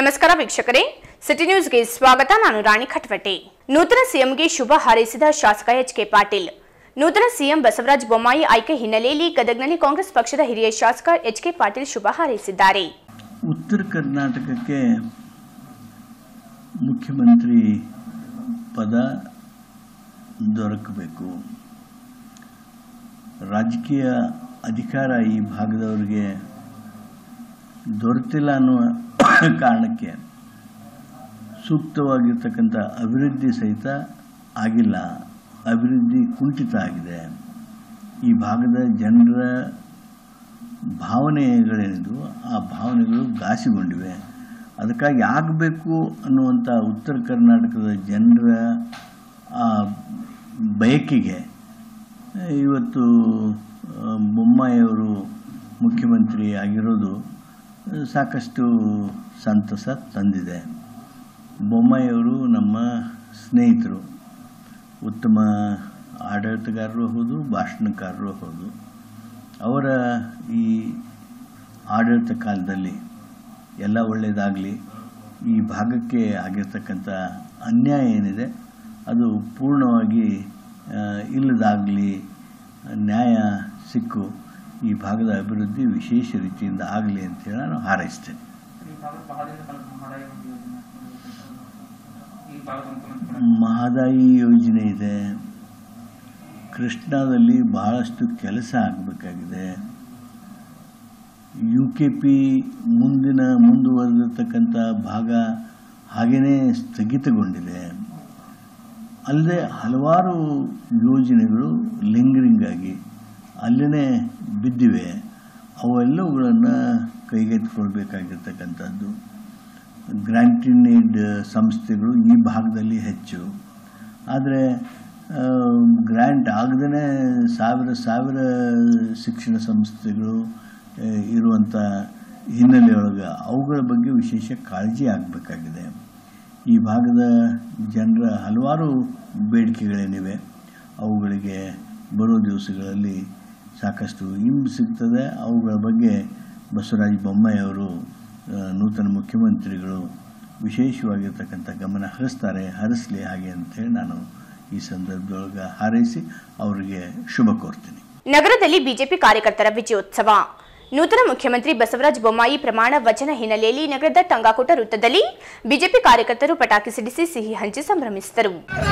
ನಮಸ್ಕಾರ ವೀಕ್ಷಕರೇ ಸಿಟಿ ನ್ಯೂಸ್ಗೆ ಸ್ವಾಗತ ನಾನು ರಾಣಿ ಖಟ್ವಟೆ ನೂತನ ಸಿಎಂಗೆ ಶುಭ ಹಾರೈಸಿದ ಶಾಸಕ ಎಚ್ ಕೆ ಪಾಟೀಲ್ ನೂತನ ಸಿಎಂ ಬಸವರಾಜ ಬೊಮ್ಮಾಯಿ ಆಯ್ಕೆ ಹಿನ್ನೆಲೆಯಲ್ಲಿ ಗದಗ್ನಲ್ಲಿ ಕಾಂಗ್ರೆಸ್ ಪಕ್ಷದ ಹಿರಿಯ ಶಾಸಕ ಎಚ್ ಕೆ ಪಾಟೀಲ್ ಶುಭ ಹಾರೈಸಿದ್ದಾರೆ ಉತ್ತರ ಕರ್ನಾಟಕಕ್ಕೆ ಮುಖ್ಯಮಂತ್ರಿ ಪದ ದೊರಕಬೇಕು ರಾಜಕೀಯ ಅಧಿಕಾರ ಈ ಭಾಗದವರಿಗೆ ದೊರೆತಿಲ್ಲ ಅನ್ನುವ ಕಾರಣಕ್ಕೆ ಸೂಕ್ತವಾಗಿರ್ತಕ್ಕಂಥ ಅಭಿವೃದ್ಧಿ ಸಹಿತ ಆಗಿಲ್ಲ ಅಭಿವೃದ್ಧಿ ಕುಂಠಿತ ಆಗಿದೆ ಈ ಭಾಗದ ಜನರ ಭಾವನೆಗಳೇನಿದ್ವು ಆ ಭಾವನೆಗಳು ಘಾಸಿಗೊಂಡಿವೆ ಅದಕ್ಕಾಗಿ ಆಗಬೇಕು ಅನ್ನುವಂಥ ಉತ್ತರ ಕರ್ನಾಟಕದ ಜನರ ಆ ಬಯಕೆಗೆ ಇವತ್ತು ಆ, ಬೊಮ್ಮಾಯಿಯವರು ಮುಖ್ಯಮಂತ್ರಿ ಆಗಿರೋದು ಸಾಕಷ್ಟು ಸಂತಸ ತಂದಿದೆ ಬೊಮ್ಮಾಯಿಯವರು ನಮ್ಮ ಸ್ನೇಹಿತರು ಉತ್ತಮ ಆಡಳಿತಗಾರರು ಹೌದು ಭಾಷಣಕಾರರು ಹೌದು ಅವರ ಈ ಆಡಳಿತ ಕಾಲದಲ್ಲಿ ಎಲ್ಲ ಒಳ್ಳೆಯದಾಗಲಿ ಈ ಭಾಗಕ್ಕೆ ಆಗಿರ್ತಕ್ಕಂಥ ಅನ್ಯಾಯ ಏನಿದೆ ಅದು ಪೂರ್ಣವಾಗಿ ಆ, ಇಲ್ಲದಾಗಲಿ ನ್ಯಾಯ ಸಿಕ್ಕು ಈ ಭಾಗದ ಅಭಿವೃದ್ಧಿ ವಿಶೇಷ ರೀತಿಯಿಂದ ಆಗಲಿ ಅಂತೇಳಿ ನಾನು ಹಾರೈಸ್ತೇನೆ ಈ ಭಾಗದ ಬಹಳದಿಂದ ಕಲ್ಪನೆ ಮಾಡಾಯಿ ಒಂದು ಯೋಜನೆ ಈ ಭಾಗದ ಮುಖ್ಯಮಂತ್ರಿ ಮಹದಾಯಿ ಯೋಜನೆ ಇದೆ ಕೃಷ್ಣಾದಲ್ಲಿ ಬಹಳಷ್ಟು ಕೆಲಸ ಆಗಬೇಕಾಗಿದೆ ಯು ಕೆ ಪಿ ಮುಂದಿನ ಮುಂದುವರೆದಿರ್ತಕ್ಕಂಥ ಭಾಗ ಹಾಗೇನೇ ಸ್ಥಗಿತಗೊಂಡಿದೆ ಅಲ್ಲದೆ ಹಲವಾರು ಯೋಜನೆಗಳು ಲಿಂಗರಿಂಗ್ ಆಗಿ ಅಲ್ಲೇ ಬಿದ್ದಿವೆ ಅವೆಲ್ಲವುಗಳನ್ನು ಕೈಗೆತ್ತಿಕೊಳ್ಬೇಕಾಗಿರ್ತಕ್ಕಂಥದ್ದು ಗ್ರಾಂಟಿನ್ ಏಡ್ ಸಂಸ್ಥೆಗಳು ಈ ಭಾಗದಲ್ಲಿ ಹೆಚ್ಚು ಆದರೆ ಗ್ರ್ಯಾಂಟ್ ಆಗದೇ ಸಾವಿರ ಸಾವಿರ ಶಿಕ್ಷಣ ಸಂಸ್ಥೆಗಳು ಆ, ಇರುವಂಥ ಹಿನ್ನೆಲೆಯೊಳಗೆ ಅವುಗಳ ಬಗ್ಗೆ ವಿಶೇಷ ಕಾಳಜಿ ಆಗಬೇಕಾಗಿದೆ ಈ ಭಾಗದ ಜನರ ಹಲವಾರು ಬೇಡಿಕೆಗಳೇನಿವೆ ಅವುಗಳಿಗೆ ಬರೋ ದಿವಸಗಳಲ್ಲಿ ಸಾಕಷ್ಟು ಇಂಬು ಸಿಗ್ತದೆ ಅವುಗಳ ಬಗ್ಗೆ ಬಸವರಾಜ ಬೊಮ್ಮಾಯಿ ಅವರು ಆ, ನೂತನ ಮುಖ್ಯಮಂತ್ರಿಗಳು ವಿಶೇಷವಾಗಿರ್ತಕ್ಕಂಥ ಗಮನ ಹರಿಸ್ತಾರೆ ಹರಿಸಲಿ ಹಾಗೆ ಅಂತೇಳಿ ನಾನು ಈ ಸಂದರ್ಭದೊಳಗೆ ಹಾರೈಸಿ ಅವರಿಗೆ ಶುಭ ಕೋರ್ತೀನಿ ನಗರದಲ್ಲಿ ಬಿಜೆಪಿ ಕಾರ್ಯಕರ್ತರ ವಿಜಯೋತ್ಸವ ನೂತನ ಮುಖ್ಯಮಂತ್ರಿ ಬಸವರಾಜ ಬೊಮ್ಮಾಯಿ ಪ್ರಮಾಣ ವಚನ ಹಿನ್ನೆಲೆಯಲ್ಲಿ ನಗರದ ಟಂಗಾಕೋಟ ವೃತ್ತದಲ್ಲಿ ಬಿಜೆಪಿ ಕಾರ್ಯಕರ್ತರು ಪಟಾಕಿ ಸಿಡಿಸಿ ಸಿಹಿ ಹಂಚಿ ಸಂಭ್ರಮಿಸಿದರು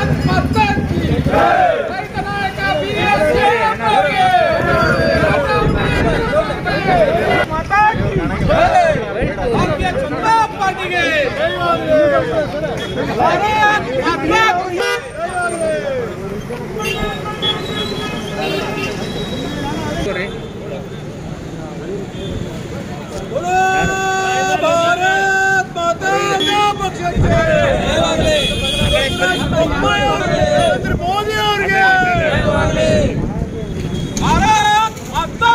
ಭಾರತೀಯ ಜನತಾ ಪಾರ್ಟಿಗೆ ಭಾರತ್ ಮಾತಾ ಕಿ बोलो भारत माता का पक्षಕ್ಕೆ ಬೊಮ್ಮಾಯಿ ಅವರಿಗೆ ನರೇಂದ್ರ ಮೋದಿ ಅವರಿಗೆ ಭಾರತ್ ಮಾತಾ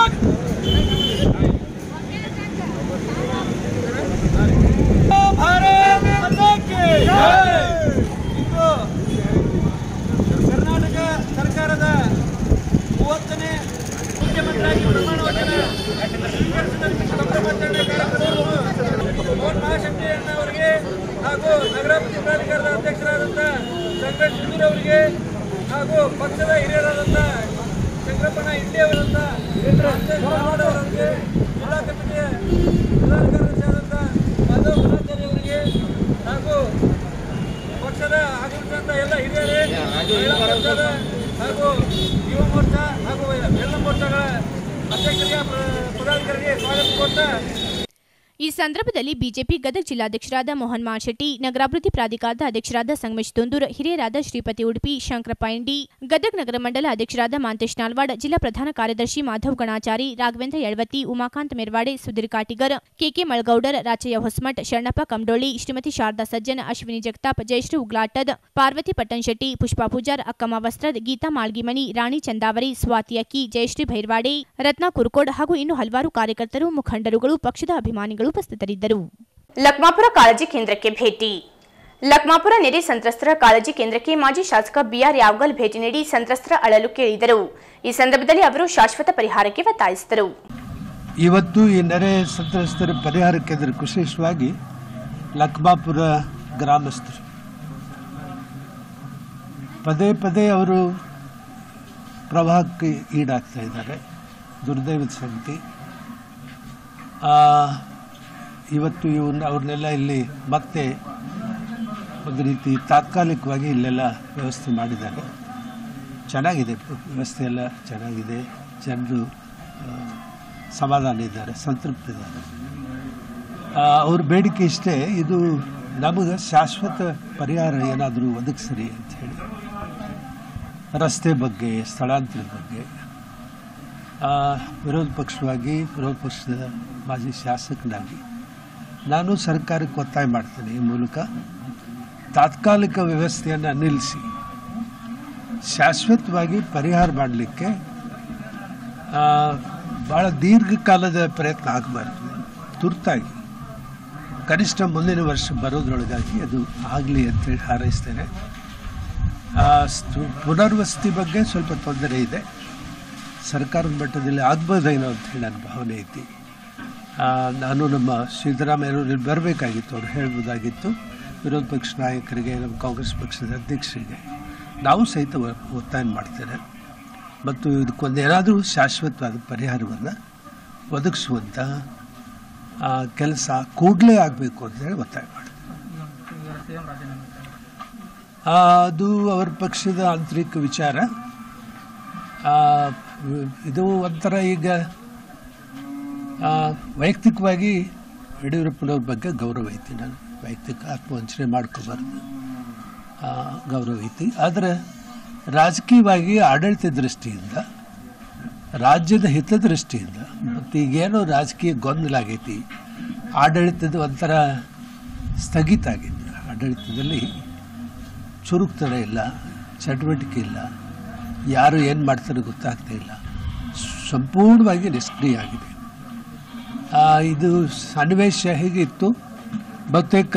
ಭಾರತ್ ಮಾತಾ ಕಿ ಇಂದು ಕರ್ನಾಟಕ ಸರ್ಕಾರದ ಮೂವತ್ತನೇ ಮುಖ್ಯಮಂತ್ರಿಯಾಗಿ ಪ್ರಮಾಣ ವಚನ ಸ್ವೀಕರಿಸಿದಂತಹ ಸಂಭ್ರಮಾಚರಣೆ ಕಾರ್ಯಕ್ರಮವನ್ನು ಮೋಹನ್ ಮಹಾಶಕ್ತಿಯಣ್ಣ ಅವರಿಗೆ ಹಾಗೂ ನಗರಾಭಿವೃದ್ಧಿ ಪ್ರಾಧಿಕಾರದ ಅಧ್ಯಕ್ಷರಾದಂಥ ಸಂಕಟ್ ಸುಧೀರ್ ಅವರಿಗೆ ಹಾಗೂ ಪಕ್ಷದ ಹಿರಿಯರಾದಂಥ ಶಂಕರಪ್ಪಣ್ಣ ಇಂಡಿ ಅವರಂಥ ಧಾರವಾಡ ಅವರಿಗೆ ಜಿಲ್ಲಾ ಕಮಿಟಿಯ ಪ್ರಧಾನ ಕಾರ್ಯದರ್ಶಿಯಾದಂಥ ಮಾಧವ್ ಗುಣಾಚಾರ್ಯ ಅವರಿಗೆ ಹಾಗೂ ಪಕ್ಷದ ಆಗಿರ್ತಕ್ಕಂಥ ಎಲ್ಲ ಹಿರಿಯರೇ ಮಹಿಳಾ ಮೋರ್ಚಾದ ಹಾಗೂ ಯುವ ಮೋರ್ಚಾ ಹಾಗೂ ಎಲ್ಲ ಮೋರ್ಚಾಗಳ ಅಧ್ಯಕ್ಷರಿಗೆ ಪ್ರ- ಪದಾಧಿಕಾರಿಗೆ ಸ್ವಾಗತ ಕೊಡ್ತಾ ಈ ಸಂದರ್ಭದಲ್ಲಿ ಬಿಜೆಪಿ ಗದಗ ಜಿಲ್ಲಾಧ್ಯಕ್ಷರಾದ ಮೋಹನ್ ಮಾಶೆಟ್ಟಿ ನಗರಾಭಿವೃದ್ಧಿ ಪ್ರಾಧಿಕಾರದ ಅಧ್ಯಕ್ಷರಾದ ಸಂಗಮೇಶ್ ತುಂದೂರ್ ಹಿರಿಯರಾದ ಶ್ರೀಪತಿ ಉಡುಪಿ ಶಂಕರಪ್ಪ ಇಂಡಿ ಗದಗ ನಗರ ಮಂಡಲ ಅಧ್ಯಕ್ಷರಾದ ಮಾಂತೇಶ್ ನಾಲ್ವಾಡ್ ಜಿಲ್ಲಾ ಪ್ರಧಾನ ಕಾರ್ಯದರ್ಶಿ ಮಾಧವ್ ಗಣಾಚಾರಿ ರಾಘವೇಂದ್ರ ಯಳವತ್ತಿ ಉಮಾಕಾಂತ್ ಮೆರ್ವಾಡೆ ಸುಧೀರ್ ಕಾಟಿಗರ್ ಕೆಕೆ ಮಳಗೌಡರ್ ರಾಚಯ್ಯ ಹೊಸಮಠ್ ಶರಣಪ್ಪ ಕಮಡೋಳಿ ಶ್ರೀಮತಿ ಶಾರದಾ ಸಜ್ಜನ್ ಅಶ್ವಿನಿ ಜಗತಾಪ್ ಜಯಶ್ರೀ ಉಗ್ಲಾಟದ್ ಪಾರ್ವತಿ ಪಟ್ಟಣಶೆಟ್ಟಿ ಪುಷ್ಪಾ ಪೂಜಾರ್ ಅಕ್ಕಮ್ಮ ವಸ್ತ್ರದ್ ಗೀತಾ ಮಾಳ್ಗಿಮನಿ ರಾಣಿ ಚಂದಾವರಿ ಸ್ವಾತಿ ಅಕ್ಕಿ ಜಯಶ್ರೀ ಭೈರ್ವಾಡೆ ರತ್ನ ಕುರ್ಕೋಡ್ ಹಾಗೂ ಇನ್ನು ಹಲವಾರು ಕಾರ್ಯಕರ್ತರು ಮುಖಂಡರುಗಳು ಪಕ್ಷದ ಅಭಿಮಾನಿಗಳು ಉಪಸ್ಥಿತರಿದ್ದರು ಲಕ್ಮಾಪುರ ಕಾಳಜಿ ಕೇಂದ್ರಕ್ಕೆ ಭೇಟಿ ಲಕ್ಮಾಪುರ ನೆರೆ ಸಂತ್ರಸ್ತರ ಕಾಳಜಿ ಕೇಂದ್ರಕ್ಕೆ ಮಾಜಿ ಶಾಸಕ ಬಿಆರ್ ಯಾವಗಲ್ ಭೇಟಿ ನೀಡಿ ಸಂತ್ರಸ್ತರ ಅಳಲು ಕೇಳಿದರು ಈ ಸಂದರ್ಭದಲ್ಲಿ ಅವರು ಶಾಶ್ವತ ಪರಿಹಾರಕ್ಕೆ ಒತ್ತಾಯಿಸಿದರು ಇವತ್ತು ಈ ನೆರೆ ಸಂತ್ರಸ್ತರ ಪರಿಹಾರ ಕೇಂದ್ರಕ್ಕೆ ವಿಶೇಷವಾಗಿ ಲಕ್ಮಾಪುರ ಗ್ರಾಮಸ್ಥರು ಪದೇ ಪದೇ ಅವರು ಪ್ರವಾಹಕ್ಕೆ ಈಡಾಗ್ತಾ ಇದ್ದಾರೆ ದುರ್ದೈವದ ಸಂಗತಿ ಆ, ಇವತ್ತು ಇವನ್ನ ಅವ್ರನ್ನೆಲ್ಲ ಇಲ್ಲಿ ಮತ್ತೆ ಒಂದು ರೀತಿ ತಾತ್ಕಾಲಿಕವಾಗಿ ಇಲ್ಲೆಲ್ಲ ವ್ಯವಸ್ಥೆ ಮಾಡಿದ್ದಾರೆ ಚೆನ್ನಾಗಿದೆ ವ್ಯವಸ್ಥೆ ಎಲ್ಲ ಚೆನ್ನಾಗಿದೆ ಜನರು ಆ, ಸಮಾಧಾನ ಇದ್ದಾರೆ ಸಂತೃಪ್ತಿದ್ದಾರೆ ಆ, ಅವ್ರ ಬೇಡಿಕೆ ಇಷ್ಟೇ ಇದು ನಮಗೆ ಶಾಶ್ವತ ಪರಿಹಾರ ಏನಾದರೂ ಒದಗಿಸ್ರಿ ಅಂತ ಹೇಳಿ ರಸ್ತೆ ಬಗ್ಗೆ ಸ್ಥಳಾಂತರ ಬಗ್ಗೆ ಆ, ವಿರೋಧ ಪಕ್ಷವಾಗಿ ವಿರೋಧ ಪಕ್ಷದ ಮಾಜಿ ಶಾಸಕನಾಗಿ ನಾನು ಸರ್ಕಾರಕ್ಕೆ ಒತ್ತಾಯ ಮಾಡ್ತೇನೆ ಈ ಮೂಲಕ ತಾತ್ಕಾಲಿಕ ವ್ಯವಸ್ಥೆಯನ್ನು ನಿಲ್ಲಿಸಿ ಶಾಶ್ವತವಾಗಿ ಪರಿಹಾರ ಮಾಡಲಿಕ್ಕೆ ಭಾಳ ದೀರ್ಘಕಾಲದ ಪ್ರಯತ್ನ ಆಗಬಾರ್ದು ತುರ್ತಾಗಿ ಕನಿಷ್ಠ ಮುಂದಿನ ವರ್ಷ ಬರೋದ್ರೊಳಗಾಗಿ ಅದು ಆಗಲಿ ಅಂತೇಳಿ ಹಾರೈಸ್ತೇನೆ ಆ, ಸ್ತು- ಪುನರ್ವಸತಿ ಬಗ್ಗೆ ಸ್ವಲ್ಪ ತೊಂದರೆ ಇದೆ ಸರ್ಕಾರದ ಮಟ್ಟದಲ್ಲಿ ಆಗ್ಬೋದೇನೋ ಅಂತ ಹೇಳಿ ನನ್ನ ಭಾವನೆ ಐತಿ ಆ, ನಾನು ನಮ್ಮ ಸಿದ್ದರಾಮಯ್ಯವರು ಬರಬೇಕಾಗಿತ್ತು ಅವ್ರು ಹೇಳ್ಬೋದಾಗಿತ್ತು ವಿರೋಧ ಪಕ್ಷ ನಾಯಕರಿಗೆ ನಮ್ಮ ಕಾಂಗ್ರೆಸ್ ಪಕ್ಷದ ಅಧ್ಯಕ್ಷರಿಗೆ ನಾವು ಸಹಿತ ಒ- ಒತ್ತಾಯ ಮಾಡ್ತೇನೆ ಮತ್ತು ಇದಕ್ಕೊಂದು ಏನಾದರೂ ಶಾಶ್ವತವಾದ ಪರಿಹಾರವನ್ನು ಒದಗಿಸುವಂಥ ಕೆಲಸ ಕೂಡಲೇ ಆಗಬೇಕು ಅಂತ ಹೇಳಿ ಒತ್ತಾಯ ಮಾಡ್ತೇನೆ ಇವರ ಸಿಎಂ ರಾಜೀನಾಮೆ ಆ, ಅದು ಅವರ ಪಕ್ಷದ ಆಂತರಿಕ ವಿಚಾರ ಆ, ಇದು ಒಂಥರ ಈಗ ಆ, ವೈಯಕ್ತಿಕವಾಗಿ ಯಡಿಯೂರಪ್ಪನವ್ರ ಬಗ್ಗೆ ಗೌರವ ಐತಿ ನಾನು ವೈಯಕ್ತಿಕ ಆತ್ಮವಂಚನೆ ಮಾಡ್ಕೋಬಾರ್ದು ಆ, ಗೌರವ ಐತಿ ಆದರೆ ರಾಜಕೀಯವಾಗಿ ಆಡಳಿತ ದೃಷ್ಟಿಯಿಂದ ರಾಜ್ಯದ ಹಿತದೃಷ್ಟಿಯಿಂದ ಮತ್ತು ಈಗೇನೋ ರಾಜಕೀಯ ಗೊಂದಲ ಆಗೈತಿ ಆಡಳಿತದ ಒಂಥರ ಸ್ಥಗಿತ ಆಗಿದೆ ಆಡಳಿತದಲ್ಲಿ ಚುರುಕ್ತನ ಇಲ್ಲ ಚಟುವಟಿಕೆ ಇಲ್ಲ ಯಾರು ಏನು ಮಾಡ್ತಾರೆ ಗೊತ್ತಾಗ್ತಾ ಇಲ್ಲ ಸಂಪೂರ್ಣವಾಗಿ ನಿಷ್ಕ್ರಿಯ ಆಗಿದೆ ಆ, ಇದು ಸನ್ನಿವೇಶ ಹೇಗಿತ್ತು ಬಹುತೇಕ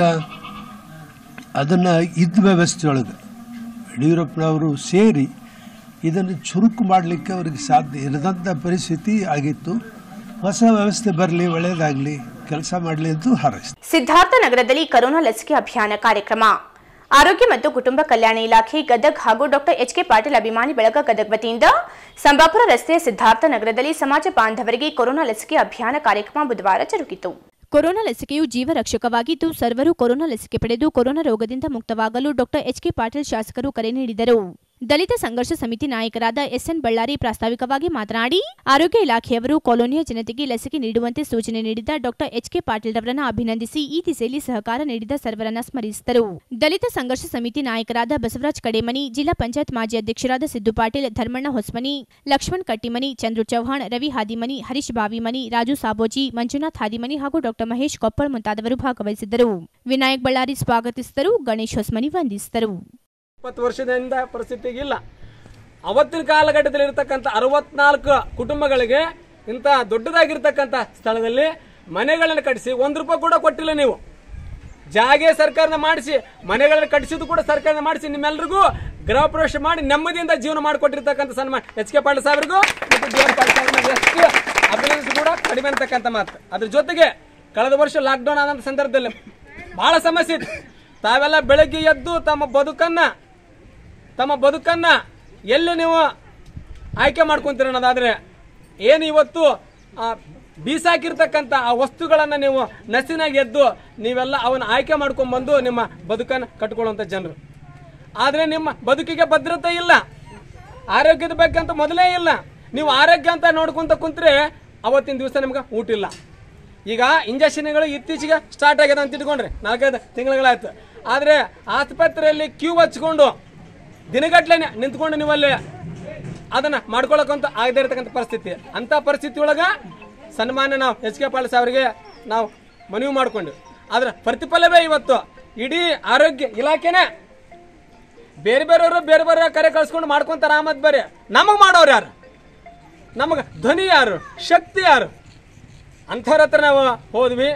ಅದನ್ನು ಇದ್ದ ವ್ಯವಸ್ಥೆಯೊಳಗೆ ಯಡಿಯೂರಪ್ಪನವರು ಸೇರಿ ಇದನ್ನು ಚುರುಕು ಮಾಡಲಿಕ್ಕೆ ಅವರಿಗೆ ಸಾಧ್ಯ ಇರದಂಥ ಪರಿಸ್ಥಿತಿ ಆಗಿತ್ತು ಹೊಸ ವ್ಯವಸ್ಥೆ ಬರಲಿ ಒಳ್ಳೆಯದಾಗಲಿ ಕೆಲಸ ಮಾಡಲಿ ಅಂತೂ ಹಾರೈಸ್ತಾರೆ ಸಿದ್ಧಾರ್ಥ ನಗರದಲ್ಲಿ ಕರೋನಾ ಲಸಿಕೆ ಅಭಿಯಾನ ಕಾರ್ಯಕ್ರಮ ಆರೋಗ್ಯ ಮತ್ತು ಕುಟುಂಬ ಕಲ್ಯಾಣ ಇಲಾಖೆ ಗದಗ್ ಹಾಗೂ ಡಾಕ್ಟರ್ ಎಚ್ ಕೆ ಪಾಟೀಲ್ ಅಭಿಮಾನಿ ಬಳಗ ಗದಗ್ ವತಿಯಿಂದ ಸಂಬಾಪುರ ರಸ್ತೆಯ ಸಿದ್ಧಾರ್ಥ ನಗರದಲ್ಲಿ ಸಮಾಜ ಬಾಂಧವರಿಗೆ ಕೊರೋನಾ ಲಸಿಕೆ ಅಭಿಯಾನ ಕಾರ್ಯಕ್ರಮ ಬುಧವಾರ ಜರುಗಿತು ಕೊರೋನಾ ಲಸಿಕೆಯು ಜೀವರಕ್ಷಕವಾಗಿದ್ದು ಸರ್ವರು ಕೊರೋನಾ ಲಸಿಕೆ ಪಡೆದು ಕೊರೋನಾ ರೋಗದಿಂದ ಮುಕ್ತವಾಗಲು ಡಾಕ್ಟರ್ ಎಚ್ ಕೆ ಪಾಟೀಲ್ ಶಾಸಕರು ಕರೆ ನೀಡಿದರು ದಲಿತ ಸಂಘರ್ಷ ಸಮಿತಿ ನಾಯಕರಾದ ಎಸ್ಎನ್ ಬಳ್ಳಾರಿ ಪ್ರಾಸ್ತಾವಿಕವಾಗಿ ಮಾತನಾಡಿ ಆರೋಗ್ಯ ಇಲಾಖೆಯವರು ಕಾಲೋನಿಯ ಜನತೆಗೆ ಲಸಿಕೆ ನೀಡುವಂತೆ ಸೂಚನೆ ನೀಡಿದ ಡಾಕ್ಟರ್ ಎಚ್ ಕೆ ಪಾಟೀಲ್ ರವರನ್ನ ಅಭಿನಂದಿಸಿ ಈ ದಿಸೆಯಲ್ಲಿ ಸಹಕಾರ ನೀಡಿದ ಸರ್ವರನ್ನ ಸ್ಮರಿಸಿದರು ದಲಿತ ಸಂಘರ್ಷ ಸಮಿತಿ ನಾಯಕರಾದ ಬಸವರಾಜ್ ಕಡೇಮನಿ ಜಿಲ್ಲಾ ಪಂಚಾಯತ್ ಮಾಜಿ ಅಧ್ಯಕ್ಷರಾದ ಸಿದ್ದು ಪಾಟೀಲ್ ಧರ್ಮಣ್ಣ ಹೊಸ್ಮನಿ ಲಕ್ಷ್ಮಣ್ ಕಟ್ಟಿಮನಿ ಚಂದ್ರು ಚೌಹಾಣ್ ರವಿ ಹಾದಿಮನಿ ಹರೀಶ್ ಬಾವಿಮನಿ ರಾಜು ಸಾಬೋಜಿ ಮಂಜುನಾಥ್ ಹಾದಿಮನಿ ಹಾಗೂ ಡಾಕ್ಟರ್ ಮಹೇಶ್ ಕೊಪ್ಪಳ್ ಮುಂತಾದವರು ಭಾಗವಹಿಸಿದ್ದರು ವಿನಾಯಕ್ ಬಳ್ಳಾರಿ ಸ್ವಾಗತಿಸಿದರು ಗಣೇಶ್ ಹೊಸ್ಮನಿ ವಂದಿಸಿದರು ಇಪ್ಪತ್ತು ವರ್ಷದಿಂದ ಪರಿಸ್ಥಿತಿಗೆ ಇಲ್ಲ ಅವತ್ತಿನ ಕಾಲಘಟ್ಟದಲ್ಲಿ ಇರತಕ್ಕಂಥ ಅರವತ್ನಾಲ್ಕು ಕುಟುಂಬಗಳಿಗೆ ಇಂಥ ದೊಡ್ಡದಾಗಿರ್ತಕ್ಕಂಥ ಸ್ಥಳದಲ್ಲಿ ಮನೆಗಳನ್ನು ಕಟ್ಟಿಸಿ ಒಂದು ರೂಪಾಯಿ ಕೂಡ ಕೊಟ್ಟಿಲ್ಲ ನೀವು ಜಾಗೆ ಸರ್ಕಾರನ ಮಾಡಿಸಿ ಮನೆಗಳನ್ನು ಕಟ್ಟಿಸಿದ್ದು ಕೂಡ ಸರ್ಕಾರನ ಮಾಡಿಸಿ ನಿಮ್ಮೆಲ್ಲರಿಗೂ ಗೃಹ ಪ್ರವೇಶ ಮಾಡಿ ನೆಮ್ಮದಿಯಿಂದ ಜೀವನ ಮಾಡಿಕೊಟ್ಟಿರ್ತಕ್ಕಂಥ ಸನ್ಮಾನ ಎಚ್ ಕೆ ಪಾಟೀಲ್ ಸಾಹೇಬ್ರಿಗೂ ಮತ್ತು ಡಿ ಎನ್ ಪಾಟೀಲ್ ಸಾಹೇಬ್ರಿಗೂ ಎಷ್ಟು ಅಭಿನಂದಿಸಿ ಕೂಡ ಕಡಿಮೆ ಅಂತಕ್ಕಂಥ ಮಾತು ಅದ್ರ ಜೊತೆಗೆ ಕಳೆದ ವರ್ಷ ಲಾಕ್ಡೌನ್ ಆದಂಥ ಸಂದರ್ಭದಲ್ಲಿ ಬಹಳ ಸಮಸ್ಯೆ ಇತ್ತು ತಾವೆಲ್ಲ ಬೆಳಗ್ಗೆ ಎದ್ದು ತಮ್ಮ ಬದುಕನ್ನ ತಮ್ಮ ಬದುಕನ್ನ ಎಲ್ಲಿ ನೀವು ಆಯ್ಕೆ ಮಾಡ್ಕೊಂತೀರ ಅನ್ನೋದಾದ್ರೆ ಏನು ಇವತ್ತು ಆ, ಬೀಸಾಕಿರ್ತಕ್ಕಂಥ ಆ ವಸ್ತುಗಳನ್ನು ನೀವು ನಸಿನಾಗಿ ಎದ್ದು ನೀವೆಲ್ಲ ಅವನ್ನ ಆಯ್ಕೆ ಮಾಡ್ಕೊಂಡ್ಬಂದು ನಿಮ್ಮ ಬದುಕನ್ನು ಕಟ್ಕೊಳ್ಳುವಂಥ ಜನರು ಆದರೆ ನಿಮ್ಮ ಬದುಕಿಗೆ ಭದ್ರತೆ ಇಲ್ಲ ಆರೋಗ್ಯದ ಬಗ್ಗೆ ಅಂತ ಮೊದಲೇ ಇಲ್ಲ ನೀವು ಆರೋಗ್ಯ ಅಂತ ನೋಡ್ಕೊಂತ ಕುಂತ್ರೆ ಅವತ್ತಿನ ದಿವಸ ನಿಮ್ಗೆ ಊಟ ಇಲ್ಲ ಈಗ ಇಂಜೆಕ್ಷನ್ಗಳು ಇತ್ತೀಚೆಗೆ ಸ್ಟಾರ್ಟ್ ಆಗಿದೆ ಅಂತ ಇಟ್ಕೊಂಡ್ರೆ ನಾಲ್ಕೈದು ತಿಂಗಳುಗಳಾಯ್ತು ಆದರೆ ಆಸ್ಪತ್ರೆಯಲ್ಲಿ ಕ್ಯೂ ಹಚ್ಕೊಂಡು ದಿನಗಟ್ಲೆ ನಿಂತ್ಕೊಂಡು ನೀವಲ್ಲಿ ಅದನ್ನ ಮಾಡ್ಕೊಳಕ್ಕಂತ ಆಗದೇ ಇರತಕ್ಕಂಥ ಪರಿಸ್ಥಿತಿ ಅಂತ ಪರಿಸ್ಥಿತಿ ಒಳಗ ಸನ್ಮಾನ್ಯ ನಾವು ಎಚ್ ಕೆ ಪಾಲ್ ಅವರಿಗೆ ನಾವು ಮನವಿ ಮಾಡ್ಕೊಂಡು ಅದರ ಪ್ರತಿಫಲವೇ ಇವತ್ತು ಇಡೀ ಆರೋಗ್ಯ ಇಲಾಖೆನೇ ಬೇರೆ ಬೇರೆಯವರು ಬೇರೆ ಬೇರೆ ಕರೆ ಕಳ್ಸ್ಕೊಂಡು ಮಾಡ್ಕೊಂತಾರ ಆಮದ್ ಬೇರೆ ನಮಗೆ ಮಾಡೋರು ಯಾರು ನಮಗೆ ಧ್ವನಿ ಯಾರು ಶಕ್ತಿ ಯಾರು ಅಂಥವ್ರ ಹತ್ರ ನಾವು ಹೋದ್ವಿ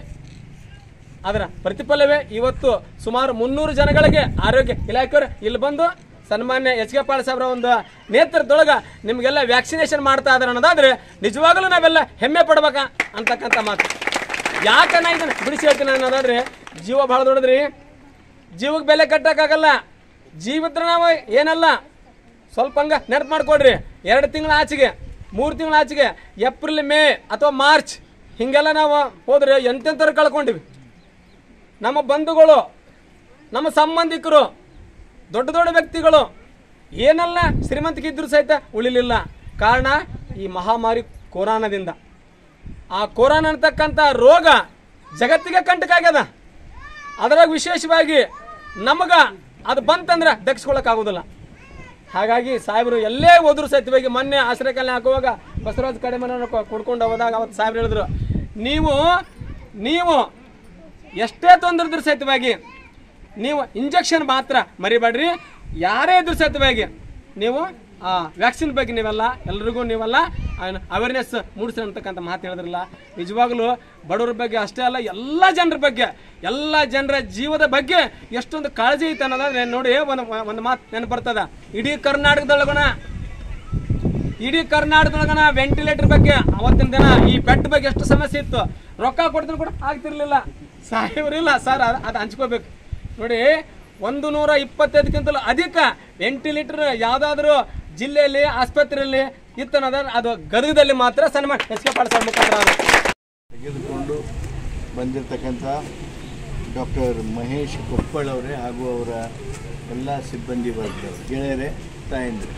ಅದರ ಪ್ರತಿಫಲವೇ ಇವತ್ತು ಸುಮಾರು ಮುನ್ನೂರು ಜನಗಳಿಗೆ ಆರೋಗ್ಯ ಇಲಾಖೆಯವರು ಇಲ್ಲಿ ಬಂದು ಸನ್ಮಾನ್ಯ ಎಚ್ ಕೆ ಪಾಲ್ ಸಾಹೇಬ್ರ ಒಂದು ನೇತೃತ್ವದೊಳಗ ನಿಮಗೆಲ್ಲ ವ್ಯಾಕ್ಸಿನೇಷನ್ ಮಾಡ್ತಾ ಇದಾರೆ ಅನ್ನೋದಾದ್ರೆ ನಿಜವಾಗಲೂ ನಾವೆಲ್ಲ ಹೆಮ್ಮೆ ಪಡ್ಬೇಕ ಅಂತಕ್ಕಂಥ ಮಾತು ಯಾಕೆ ನಾ ಇದನ್ನ ಬಿಡಿಸಿ ಹೇಳ್ತೀನಿ ಅನ್ನೋದಾದ್ರೆ ಜೀವ ಭಾಳ ದೊಡ್ಡದ್ರಿ ಜೀವಕ್ಕೆ ಬೆಲೆ ಕಟ್ಟಕ್ಕಾಗಲ್ಲ ಜೀವಿದ್ರೆ ನಾವು ಏನಲ್ಲ ಸ್ವಲ್ಪ ಹಂಗ ನೆನಪು ಮಾಡ್ಕೊಡ್ರಿ ಎರಡು ತಿಂಗಳ ಆಚೆಗೆ ಮೂರು ತಿಂಗಳ ಆಚೆಗೆ ಏಪ್ರಿಲ್ ಮೇ ಅಥವಾ ಮಾರ್ಚ್ ಹಿಂಗೆಲ್ಲ ನಾವು ಹೋದ್ರೆ ಎಂತೆಂಥವ್ರು ಕಳ್ಕೊಂಡಿವಿ ನಮ್ಮ ಬಂಧುಗಳು ನಮ್ಮ ಸಂಬಂಧಿಕರು ದೊಡ್ಡ ದೊಡ್ಡ ವ್ಯಕ್ತಿಗಳು ಏನೆಲ್ಲ ಶ್ರೀಮಂತಿಕೆ ಇದ್ರೂ ಸಹಿತ ಉಳಿಲಿಲ್ಲ ಕಾರಣ ಈ ಮಹಾಮಾರಿ ಕೊರೋನಾದಿಂದ ಆ ಕೊರೋನಾ ಅಂತಕ್ಕಂಥ ರೋಗ ಜಗತ್ತಿಗೆ ಕಂಟಕಾಗ್ಯದ ಅದರಾಗ ವಿಶೇಷವಾಗಿ ನಮಗ ಅದು ಬಂತಂದ್ರೆ ದಕ್ಸ್ಕೊಳಕ್ಕಾಗೋದಿಲ್ಲ ಹಾಗಾಗಿ ಸಾಹೇಬರು ಎಲ್ಲೇ ಹೋದ್ರು ಸಹಿತವಾಗಿ ಮೊನ್ನೆ ಆಶ್ರಯ ಕಲ್ಯಾಣ ಹಾಕುವಾಗ ಬಸವರಾಜ್ ಕಡೆ ಮನೆ ಕೊಡ್ಕೊಂಡು ಹೋದಾಗ ಅವತ್ತು ಸಾಹೇಬ್ರು ಹೇಳಿದ್ರು ನೀವು ನೀವು ಎಷ್ಟೇ ತೊಂದರೆ ಇದ್ರ ಸಹಿತವಾಗಿ ನೀವು ಇಂಜೆಕ್ಷನ್ ಮಾತ್ರ ಮರಿಬೇಡ್ರಿ ಯಾರೇ ಇದ್ರ ಸಹಿತವಾಗಿ ನೀವು ಆ ವ್ಯಾಕ್ಸಿನ್ ಬಗ್ಗೆ ನೀವೆಲ್ಲ ಎಲ್ರಿಗೂ ನೀವೆಲ್ಲ ಅವೇರ್ನೆಸ್ ಮೂಡಿಸಿ ಅಂತಕ್ಕಂಥ ಮಾತು ಹೇಳಿದ್ರಲ್ಲ ನಿಜವಾಗ್ಲೂ ಬಡವ್ರ ಬಗ್ಗೆ ಅಷ್ಟೇ ಅಲ್ಲ ಎಲ್ಲ ಜನರ ಬಗ್ಗೆ ಎಲ್ಲ ಜನರ ಜೀವದ ಬಗ್ಗೆ ಎಷ್ಟೊಂದು ಕಾಳಜಿ ಐತೆ ಅನ್ನೋದಾದ್ರೆ ನೋಡಿ ಒಂದು ಒಂದು ಮಾತು ನೆನಪು ಬರ್ತದ ಇಡೀ ಕರ್ನಾಟಕದೊಳಗಣ ಇಡೀ ಕರ್ನಾಟಕದೊಳಗನ ವೆಂಟಿಲೇಟರ್ ಬಗ್ಗೆ ಅವತ್ತಿನ ದಿನ ಈ ಬೆಡ್ ಬಗ್ಗೆ ಎಷ್ಟು ಸಮಸ್ಯೆ ಇತ್ತು ರೊಕ್ಕ ಕೊಡ್ತೀನಿ ಕೂಡ ಆಗ್ತಿರ್ಲಿಲ್ಲ ಸಾಹೇಬ್ರಿಲ್ಲ ಸರ್ ಅದು ಹಂಚ್ಕೋಬೇಕು ನೋಡಿ ಒಂದು ನೂರ ಇಪ್ಪತ್ತೈದಕ್ಕಿಂತಲೂ ಅಧಿಕ ವೆಂಟಿಲೇಟರ್ ಯಾವುದಾದ್ರೂ ಜಿಲ್ಲೆಯಲ್ಲಿ ಆಸ್ಪತ್ರೆಯಲ್ಲಿ ಇತ್ತು ಅನ್ನೋದಾದ್ರೆ ಅದು ಗದಗದಲ್ಲಿ ಮಾತ್ರ ಸನ್ಮಾನ ಎಸ್ ಕೆ ಪಾಟೀಲ್ ಸರ್ ಮುಖಾಂತರ ಅದು. ತೆಗೆದುಕೊಂಡು ಬಂದಿರತಕ್ಕಂಥ ಡಾಕ್ಟರ್ ಮಹೇಶ್ ಕೊಪ್ಪಳ್ ಅವರೇ ಹಾಗೂ ಅವರ ಎಲ್ಲ ಸಿಬ್ಬಂದಿ ವರ್ಗದವರು ಗೆಳೆಯರೇ ತಾಯಂದ್ರೆ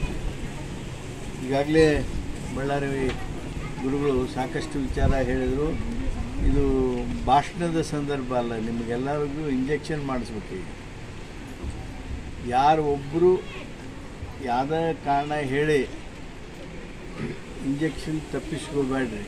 ಈಗಾಗಲೇ ಬಳ್ಳಾರಿ ಗುರುಗಳು ಸಾಕಷ್ಟು ವಿಚಾರ ಹೇಳಿದರು ಇದು ಭಾಷಣದ ಸಂದರ್ಭ ಅಲ್ಲ ನಿಮಗೆಲ್ಲರಿಗೂ ಇಂಜೆಕ್ಷನ್ ಮಾಡಿಸ್ಬೇಕು ಈಗ ಯಾರು ಒಬ್ಬರು ಯಾವುದೇ ಕಾರಣ ಹೇಳಿ ಇಂಜೆಕ್ಷನ್ ತಪ್ಪಿಸ್ಕೋಬೇಡ್ರಿ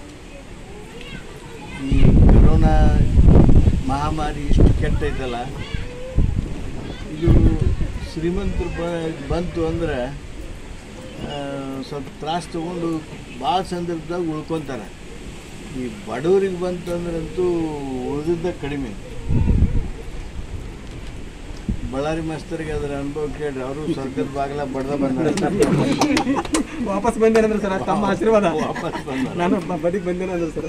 ಈ ಕೊರೋನಾ ಮಹಾಮಾರಿ ಇಷ್ಟು ಕೆಟ್ಟೈತಲ್ಲ ಇದು ಶ್ರೀಮಂತರು ಬ ಬಂತು ಅಂದ್ರೆ ಆ, ಸ್ವಲ್ಪ ತ್ರಾಸ ತೊಗೊಂಡು ಭಾಳ ಸಂದರ್ಭದಾಗ ಉಳ್ಕೊತಾರೆ ಈ ಬಡವರಿಗೆ ಬಂತಂದ್ರಂತೂ ಉಳಿದಿದ್ದ ಕಡಿಮೆ ಬಳ್ಳಾರಿ ಮಾಸ್ತರಿಗೆ ಅದರ ಅನುಭವ ಕೇಳ್ರಿ ಅವರು ಸ್ವರ್ಗದ ಬಾಗಿಲ ಬಡ್ದ ಬಂದ ವಾಪಸ್ ಬಂದೇನಂದ್ರೆ ಸರ್ ತಮ್ಮ ಆಶೀರ್ವಾದ ವಾಪಸ್ ಬಂದ ನಾನು ಬದಿಗೆ ಬಂದೇನೆ ಅಂದ್ರೆ ಸರ್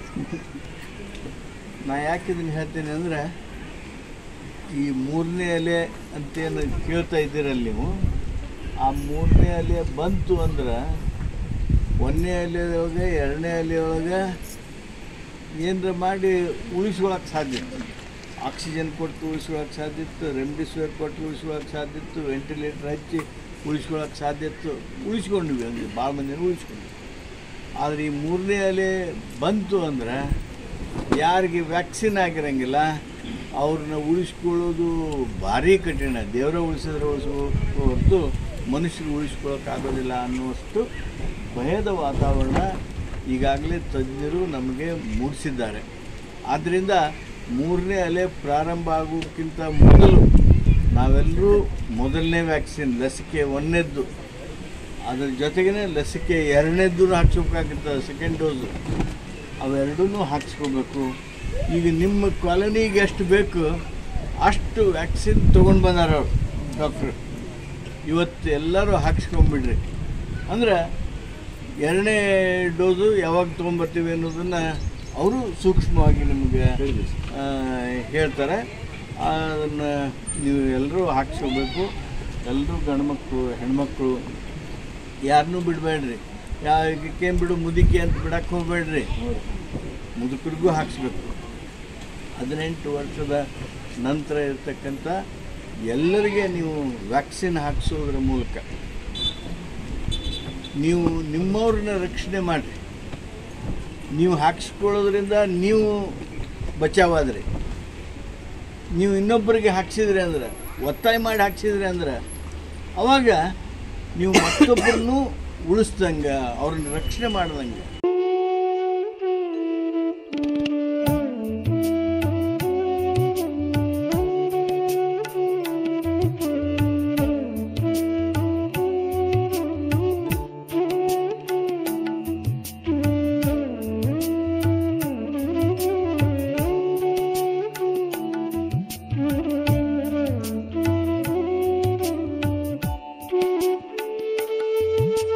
ನಾ ಯಾಕೆ ಇದನ್ನು ಹೇಳ್ತೀನಿ ಅಂದರೆ ಈ ಮೂರನೇ ಅಲೆ ಅಂತೇನು ಕೇಳ್ತಾ ಇದ್ದೀರಲ್ಲ ನೀವು ಆ ಮೂರನೇ ಅಲೆ ಬಂತು ಅಂದ್ರೆ ಒಂದನೇ ಅಲೆಯೊಳಗೆ ಎರಡನೇ ಅಲೆಯೊಳಗೆ ಏನರ ಮಾಡಿ ಉಳಿಸ್ಕೊಳಕ್ಕೆ ಸಾಧ್ಯ ಇತ್ತು ಆಕ್ಸಿಜನ್ ಕೊಟ್ಟು ಉಳಿಸ್ಕೊಳಕ್ಕೆ ಸಾಧ್ಯ ಇತ್ತು ರೆಮ್ಡಿಸಿವಿರ್ ಕೊಟ್ಟು ಉಳಿಸ್ಕೊಳಕ್ಕೆ ಸಾಧ್ಯ ಇತ್ತು ವೆಂಟಿಲೇಟರ್ ಹಚ್ಚಿ ಉಳಿಸ್ಕೊಳಕ್ಕೆ ಸಾಧ್ಯ ಇತ್ತು ಉಳಿಸ್ಕೊಂಡ್ವಿ ಹಂಗೆ ಭಾಳ ಮಂದಿನ ಉಳಿಸ್ಕೊಂಡ್ವಿ ಆದರೆ ಈ ಮೂರನೇ ಅಲೆ ಬಂತು ಅಂದ್ರೆ ಯಾರಿಗೆ ವ್ಯಾಕ್ಸಿನ್ ಆಗಿರಂಗಿಲ್ಲ ಅವ್ರನ್ನ ಉಳಿಸ್ಕೊಳ್ಳೋದು ಭಾರಿ ಕಠಿಣ ದೇವರ ಉಳಿಸಿದ್ರೆ ಉಳಿಸ್ಬೇಕು ಹೊರತು ಮನುಷ್ಯರು ಉಳಿಸ್ಕೊಳ್ಳೋಕ್ಕಾಗೋದಿಲ್ಲ ಅನ್ನುವಷ್ಟು ಭಯದ ವಾತಾವರಣ ಈಗಾಗಲೇ ತಜ್ಞರು ನಮಗೆ ಮೂಡಿಸಿದ್ದಾರೆ ಆದ್ದರಿಂದ ಮೂರನೇ ಅಲೆ ಪ್ರಾರಂಭ ಆಗೋಕ್ಕಿಂತ ಮೊದಲು ನಾವೆಲ್ಲರೂ ಮೊದಲನೇ ವ್ಯಾಕ್ಸಿನ್ ಲಸಿಕೆ ಒಂದನೇದ್ದು ಅದ್ರ ಜೊತೆಗೇ ಲಸಿಕೆ ಎರಡನೇದ್ದು ಹಾಕ್ಸ್ಬೇಕಾಗಿರ್ತದೆ ಸೆಕೆಂಡ್ ಡೋಸು ಅವೆರಡೂ ಹಾಕ್ಸ್ಕೋಬೇಕು ಈಗ ನಿಮ್ಮ ಕಾಲೋನಿಗೆ ಎಷ್ಟು ಬೇಕು ಅಷ್ಟು ವ್ಯಾಕ್ಸಿನ್ ತೊಗೊಂಡು ಬಂದಾರ ಅವ್ರು ಡಾಕ್ಟ್ರು ಇವತ್ತು ಎಲ್ಲರೂ ಹಾಕ್ಸ್ಕೊಂಬಿಡ್ರಿ ಅಂದ್ರೆ ಎರಡನೇ ಡೋಸು ಯಾವಾಗ ತೊಗೊಂಬರ್ತೀವಿ ಅನ್ನೋದನ್ನು ಅವರು ಸೂಕ್ಷ್ಮವಾಗಿ ನಿಮಗೆ ಆ, ಹೇಳ್ತಾರೆ ಅದನ್ನು ನೀವು ಎಲ್ಲರೂ ಹಾಕ್ಸ್ಕೋಬೇಕು ಎಲ್ಲರೂ ಗಂಡ್ಮಕ್ಳು ಹೆಣ್ಮಕ್ಳು ಯಾರನ್ನೂ ಬಿಡಬೇಡ್ರಿ ಯಾಕೇನು ಬಿಡು ಮುದುಕಿ ಅಂತ ಬಿಡಕ್ಕೆ ಹೋಗ್ಬೇಡ್ರಿ ಮುದುಕರಿಗೂ ಹಾಕ್ಸ್ಬೇಕು ಹದಿನೆಂಟು ವರ್ಷದ ನಂತರ ಇರ್ತಕ್ಕಂಥ ಎಲ್ಲರಿಗೆ ನೀವು ವ್ಯಾಕ್ಸಿನ್ ಹಾಕ್ಸೋದ್ರ ಮೂಲಕ ನೀವು ನಿಮ್ಮವ್ರನ್ನ ರಕ್ಷಣೆ ಮಾಡಿರಿ ನೀವು ಹಾಕ್ಸ್ಕೊಳ್ಳೋದ್ರಿಂದ ನೀವು ಬಚಾವಾದ್ರಿ ನೀವು ಇನ್ನೊಬ್ಬರಿಗೆ ಹಾಕ್ಸಿದ್ರಿ ಅಂದ್ರೆ ಒತ್ತಾಯ ಮಾಡಿ ಹಾಕ್ಸಿದ್ರಿ ಅಂದ್ರೆ ಅವಾಗ ನೀವು ಮತ್ತೊಬ್ಬರನ್ನು ಉಳಿಸ್ದಂಗೆ ಅವ್ರನ್ನ ರಕ್ಷಣೆ ಮಾಡ್ದಂಗೆ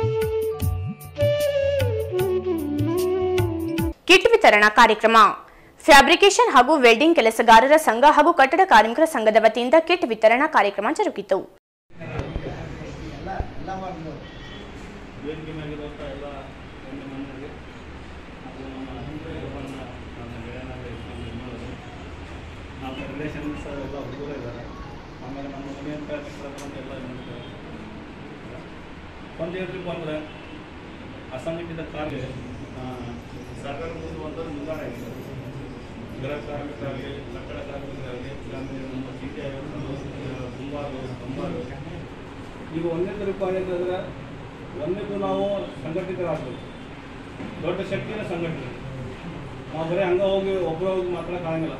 ಕಿಟ್ ವಿತರಣಾ ಕಾರ್ಯಕ್ರಮ ಫ್ಯಾಬ್ರಿಕೇಷನ್ ಹಾಗೂ ವೆಲ್ಡಿಂಗ್ ಕೆಲಸಗಾರರ ಸಂಘ ಹಾಗೂ ಕಟ್ಟಡ ಕಾರ್ಮಿಕರ ಸಂಘದ ವತಿಯಿಂದ ಕಿಟ್ ವಿತರಣಾ ಕಾರ್ಯಕ್ರಮ ಜರುಗಿತು ವೇದಿಕೆ ಮೇಲಿರುವಂಥ ಎಲ್ಲ ಗಣ್ಯ ಮಾನ್ಯರಿಗೆ ಹಾಗೂ ನಮ್ಮ ಹಿರಿಯರನ್ನ ನನ್ನ ಗೆಳೆಯನಾದ ಇಸ್ಲಾಂ ನಿರ್ಮಲರು ನಮ್ಮ ರಿಲೇಷನ್ಸ್ ಎಲ್ಲ ಹುಡುಗರು ಇದ್ದಾರೆ ಆಮೇಲೆ ನಮ್ಮ ಮನೆಯಂತ ಚಿತ್ರಪರಂತ ಎಲ್ಲ ನೋಡ್ತಾರೆ ಒಂದು ಹೇಳ್ಬೇಕು ಅಂದರೆ ಅಸಂಘಟಿತ ಕಾರ್ಯ ಆ, ಸರ್ಕಾರ ಮುಂದುವಂಥದ್ದು ಮುಂದಾಣ ಆಗಿದೆ ಗೃಹ ಕಾರ್ಮಿಕರಾಗಲಿ ಕಟ್ಟಡ ಕಾರ್ಮಿಕರಾಗಲಿ ಇಲ್ಲಾಂದರೆ ನಮ್ಮ ಚೀಟಿ ಆಗಿರ್ಬೋದು ಕುಂಬಾರು ಕಂಬಾರು ಈಗ ಒಂದನೇ ರೂಪಾಯಿ ಅಂತಂದ್ರೆ ಒಂದನೇದು ನಾವು ಸಂಘಟಿತರಾಗಬೇಕು ದೊಡ್ಡ ಶಕ್ತಿನ ಸಂಘಟನೆ ನಾವು ಬರೀ ಹಂಗ ಹೋಗಿ ಒಬ್ಬರ ಹೋಗಿ ಮಾತಾಡೋಕ್ಕಾಗಂಗಿಲ್ಲ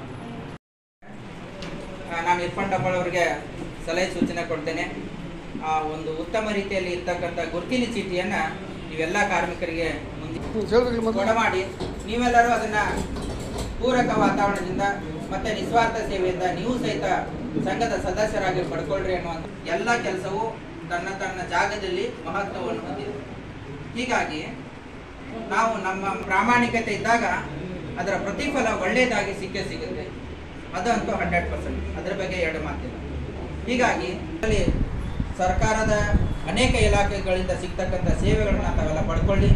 ಆ, ನಾನು ಇರ್ಫಾನ್ ಡಬ್ಬಾಳ್ ಅವರಿಗೆ ಸಲಹೆ ಸೂಚನೆ ಕೊಡ್ತೇನೆ ಆ ಒಂದು ಉತ್ತಮ ರೀತಿಯಲ್ಲಿ ಇರ್ತಕ್ಕಂಥ ಗುರುತಿನ ಚೀಟಿಯನ್ನ ನೀವೆಲ್ಲ ಕಾರ್ಮಿಕರಿಗೆ ಮುಂದೆ ಕೊಡಮಾಡಿ ನೀವೆಲ್ಲರೂ ಅದನ್ನ ಪೂರಕ ವಾತಾವರಣದಿಂದ ಮತ್ತೆ ನಿಸ್ವಾರ್ಥ ಸೇವೆಯಿಂದ ನೀವು ಸಹಿತ ಸಂಘದ ಸದಸ್ಯರಾಗಿ ಪಡ್ಕೊಳ್ರಿ ಅನ್ನುವಂಥ ಎಲ್ಲ ಕೆಲಸವು ತನ್ನ ತನ್ನ ಜಾಗದಲ್ಲಿ ಮಹತ್ವವನ್ನು ಹೊಂದಿದೆ ಹೀಗಾಗಿ ನಾವು ನಮ್ಮ ಪ್ರಾಮಾಣಿಕತೆ ಇದ್ದಾಗ ಅದರ ಪ್ರತಿಫಲ ಒಳ್ಳೆಯದಾಗಿ ಸಿಕ್ಕೇ ಸಿಗುತ್ತೆ ಅದಂತೂ ಹಂಡ್ರೆಡ್ ಪರ್ಸೆಂಟ್ ಅದರ ಬಗ್ಗೆ ಎರಡು ಮಾತಿಲ್ಲ ಹೀಗಾಗಿ ಅಲ್ಲಿ ಸರ್ಕಾರದ ಅನೇಕ ಇಲಾಖೆಗಳಿಂದ ಸಿಗ್ತಕ್ಕಂಥ ಸೇವೆಗಳನ್ನ ತಾವೆಲ್ಲ ಪಡ್ಕೊಳ್ಳಿ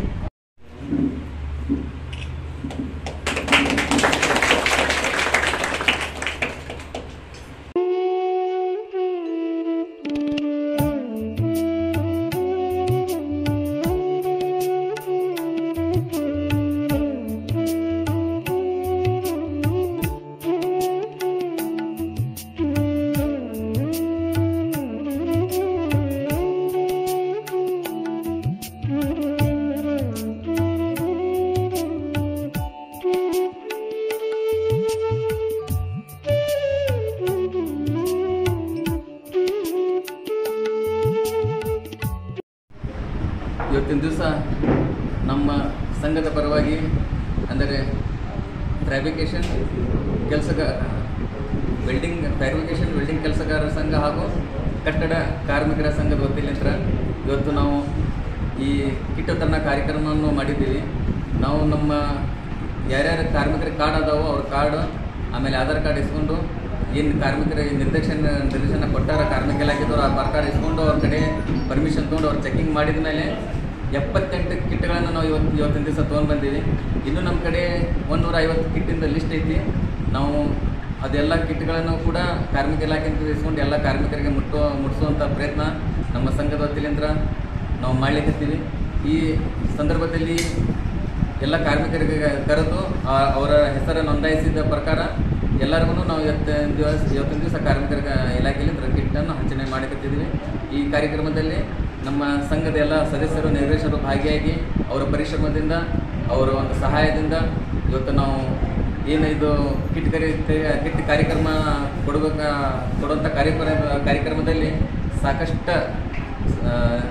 ಇವತ್ತಿನ ದಿವಸ ನಮ್ಮ ಸಂಘದ ಪರವಾಗಿ ಅಂದರೆ ಫ್ಯಾಬ್ರಿಕೇಷನ್ ಕೆಲಸಗಾರ ವೆಲ್ಡಿಂಗ್ ಫ್ಯಾಬ್ರಿಕೇಷನ್ ವೆಲ್ಡಿಂಗ್ ಕೆಲಸಗಾರರ ಸಂಘ ಹಾಗೂ ಕಟ್ಟಡ ಕಾರ್ಮಿಕರ ಸಂಘದ ವತಿಯಿಂದ ಇವತ್ತು ನಾವು ಈ ಕಿಟ್ ವಿತರಣಾ ಕಾರ್ಯಕ್ರಮವನ್ನು ಮಾಡಿದ್ದೀವಿ ನಾವು ನಮ್ಮ ಯಾರ್ಯಾರ ಕಾರ್ಮಿಕರ ಕಾರ್ಡ್ ಅದಾವೋ ಅವ್ರ ಕಾರ್ಡ್ ಆಮೇಲೆ ಆಧಾರ್ ಕಾರ್ಡ್ ಇಸ್ಕೊಂಡು ಏನು ಕಾರ್ಮಿಕರ ನಿರ್ದೇಶನ ನಿರ್ದೇಶನ ಕೊಟ್ಟಾರ ಕಾರ್ಮಿಕ ಇಲಾಖೆದವರು ಆ ಪಾರ್ ಕಾರ್ಡ್ ಇಸ್ಕೊಂಡು ಅವ್ರ ಕಡೆ ಪರ್ಮಿಷನ್ ತೊಗೊಂಡು ಅವ್ರು ಚೆಕಿಂಗ್ ಮಾಡಿದ ಮೇಲೆ ಎಪ್ಪತ್ತೆಂಟು ಕಿಟ್ಗಳನ್ನು ನಾವು ಇವತ್ತು ಇವತ್ತಿನ ದಿವಸ ತೊಗೊಂಡು ಬಂದೀವಿ ಇನ್ನು ನಮ್ಮ ಕಡೆ ಒಂದೂರ ಐವತ್ತು ಕಿಟ್ಟಿಂದ ಲಿಸ್ಟ್ ಐತಿ ನಾವು ಅದೆಲ್ಲ ಕಿಟ್ಗಳನ್ನು ಕೂಡ ಕಾರ್ಮಿಕ ಇಲಾಖೆಯಿಂದ ಇಸ್ಕೊಂಡು ಎಲ್ಲ ಕಾರ್ಮಿಕರಿಗೆ ಮುಟ್ಟುವ ಮುಟ್ಟಿಸುವಂಥ ಪ್ರಯತ್ನ ನಮ್ಮ ಸಂಘದ ವತಿಯಿಂದ ನಾವು ಮಾಡಲಿಕ್ಕತ್ತೀವಿ ಈ ಸಂದರ್ಭದಲ್ಲಿ ಎಲ್ಲ ಕಾರ್ಮಿಕರಿಗೆ ಕರೆದು ಆ- ಅವರ ಹೆಸರು ನೋಂದಾಯಿಸಿದ ಪ್ರಕಾರ ಎಲ್ಲರಿಗೂ ನಾವು ಇವತ್ತಿನ ದಿವಸ ಇವತ್ತಿನ ದಿವಸ ಕಾರ್ಮಿಕರ ಇಲಾಖೆಯಲ್ಲಿ ಕಿಟ್ಟನ್ನು ಹಂಚನೆ ಮಾಡಿಕತ್ತಿದ್ದೀವಿ ಈ ಕಾರ್ಯಕ್ರಮದಲ್ಲಿ ನಮ್ಮ ಸಂಘದ ಎಲ್ಲ ಸದಸ್ಯರು ನಿರ್ದೇಶಕರು ಭಾಗಿಯಾಗಿ ಅವರ ಪರಿಶ್ರಮದಿಂದ ಅವರ ಒಂದು ಸಹಾಯದಿಂದ ಇವತ್ತು ನಾವು ಏನು ಇದು ಕಿಟ್ ಕರಿ ಕಿಟ್ ಕಾರ್ಯಕ್ರಮ ಕೊಡಬೇಕ ಕೊಡುವಂಥ ಕಾರ್ಯಕ್ರಮ ಕಾರ್ಯಕ್ರಮದಲ್ಲಿ ಸಾಕಷ್ಟು ಆ,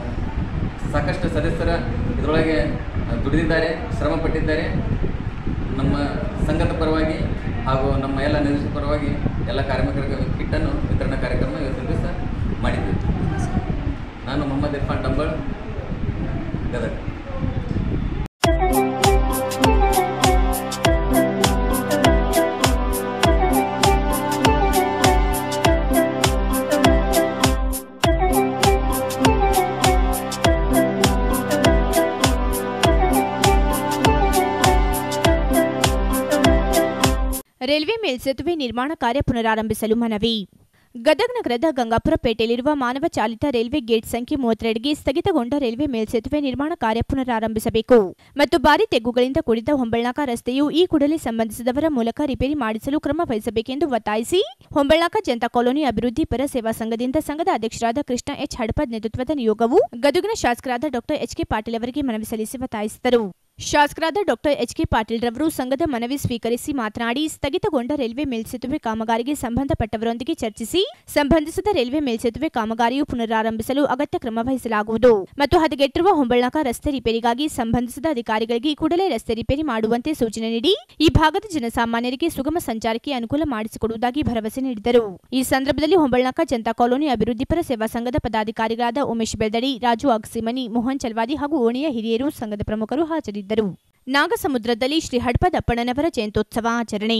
ಸಾಕಷ್ಟು ಸದಸ್ಯರ ಇದರೊಳಗೆ ದುಡಿದಿದ್ದಾರೆ ಶ್ರಮ ಪಟ್ಟಿದ್ದಾರೆ ನಮ್ಮ ಸಂಘದ ಪರವಾಗಿ ಹಾಗೂ ನಮ್ಮ ಎಲ್ಲ ನಿರ್ದೇಶಕ ಪರವಾಗಿ ಎಲ್ಲ ಕಾರ್ಮಿಕರಿಗೆ ಕಿಟ್ಟನ್ನು ವಿತರಣಾ ಕಾರ್ಯಕ್ರಮ ಇವತ್ತಿನ ದಿವಸ ಮಾಡಿದ್ದೀವಿ ನಾನು ಮೊಹಮ್ಮದ್ ಇರ್ಫಾನ್ ಡಂಬಳ್ ಗದಗ ರೈಲ್ವೆ ಮೇಲ್ಸೇತುವೆ ನಿರ್ಮಾಣ ಕಾರ್ಯ ಪುನರಾರಂಭಿಸಲು ಮನವಿ ಗದಗ ನಗರದ ಗಂಗಾಪುರ ಪೇಟೆಯಲ್ಲಿರುವ ಮಾನವ ಚಾಲಿತ ರೈಲ್ವೆ ಗೇಟ್ ಸಂಖ್ಯೆ ಮೂವತ್ತೆರಡಿಗೆ ಸ್ಥಗಿತಗೊಂಡ ರೈಲ್ವೆ ಮೇಲ್ಸೇತುವೆ ನಿರ್ಮಾಣ ಕಾರ್ಯ ಪುನರಾರಂಭಿಸಬೇಕು ಮತ್ತು ಭಾರಿ ತೆಗ್ಗುಗಳಿಂದ ಕೂಡಿದ ಹೊಂಬಳ್ನಾಕ ರಸ್ತೆಯು ಈ ಕೂಡಲೇ ಸಂಬಂಧಿಸಿದವರ ಮೂಲಕ ರಿಪೇರಿ ಮಾಡಿಸಲು ಕ್ರಮ ವಹಿಸಬೇಕೆಂದು ಒತ್ತಾಯಿಸಿ ಹೊಂಬಳ್ನಾಕ ಜನತಾ ಕಾಲೋನಿ ಅಭಿವೃದ್ಧಿ ಪರ ಸೇವಾ ಸಂಘದಿಂದ ಸಂಘದ ಅಧ್ಯಕ್ಷರಾದ ಕೃಷ್ಣ ಎಚ್ ಹಡಪದ್ ನೇತೃತ್ವದ ನಿಯೋಗವು ಗದುಗಿನ ಶಾಸಕರಾದ ಡಾಕ್ಟರ್ ಎಚ್ ಕೆ ಪಾಟೀಲ್ ಅವರಿಗೆ ಮನವಿ ಸಲ್ಲಿಸಿ ಒತ್ತಾಯಿಸಿದರು ಶಾಸಕರಾದ ಡಾಕ್ಟರ್ ಎಚ್ ಕೆ ಪಾಟೀಲ್ ರವರು ಸಂಘದ ಮನವಿ ಸ್ವೀಕರಿಸಿ ಮಾತನಾಡಿ ಸ್ಥಗಿತಗೊಂಡ ರೈಲ್ವೆ ಮೇಲ್ಸೇತುವೆ ಕಾಮಗಾರಿಗೆ ಸಂಬಂಧಪಟ್ಟವರೊಂದಿಗೆ ಚರ್ಚಿಸಿ ಸಂಬಂಧಿಸಿದ ರೈಲ್ವೆ ಮೇಲ್ಸೇತುವೆ ಕಾಮಗಾರಿಯು ಪುನರಾರಂಭಿಸಲು ಅಗತ್ಯ ಕ್ರಮ ವಹಿಸಲಾಗುವುದು ಮತ್ತು ಹದಗೆಟ್ಟಿರುವ ಹೊಂಬಳ್ನಾಕ ರಸ್ತೆ ರಿಪೇರಿಗಾಗಿ ಸಂಬಂಧಿಸಿದ ಅಧಿಕಾರಿಗಳಿಗೆ ಕೂಡಲೇ ರಸ್ತೆ ರಿಪೇರಿ ಮಾಡುವಂತೆ ಸೂಚನೆ ನೀಡಿ ಈ ಭಾಗದ ಜನಸಾಮಾನ್ಯರಿಗೆ ಸುಗಮ ಸಂಚಾರಕ್ಕೆ ಅನುಕೂಲ ಮಾಡಿಸಿಕೊಡುವುದಾಗಿ ಭರವಸೆ ನೀಡಿದರು ಈ ಸಂದರ್ಭದಲ್ಲಿ ಹೊಂಬಳ್ನಾಕ ಜನತಾ ಕಾಲೋನಿ ಅಭಿವೃದ್ಧಿ ಪರ ಸೇವಾ ಸಂಘದ ಪದಾಧಿಕಾರಿಗಳಾದ ಉಮೇಶ್ ಬೆಳ್ದಡಿ ರಾಜು ಅಗಸಿಮನಿ ಮೋಹನ್ ಚಲ್ವಾದಿ ಹಾಗೂ ಓಣಿಯ ಹಿರಿಯರು ಸಂಘದ ಪ್ರಮುಖರು ಹಾಜರಿದ್ದರು ನಾಗಸಮುದ್ರದಲ್ಲಿ ಶ್ರೀ ಹಡ್ಪದಪ್ಪಣ್ಣನವರ ಜಯಂತ್ಯೋತ್ಸವ ಆಚರಣೆ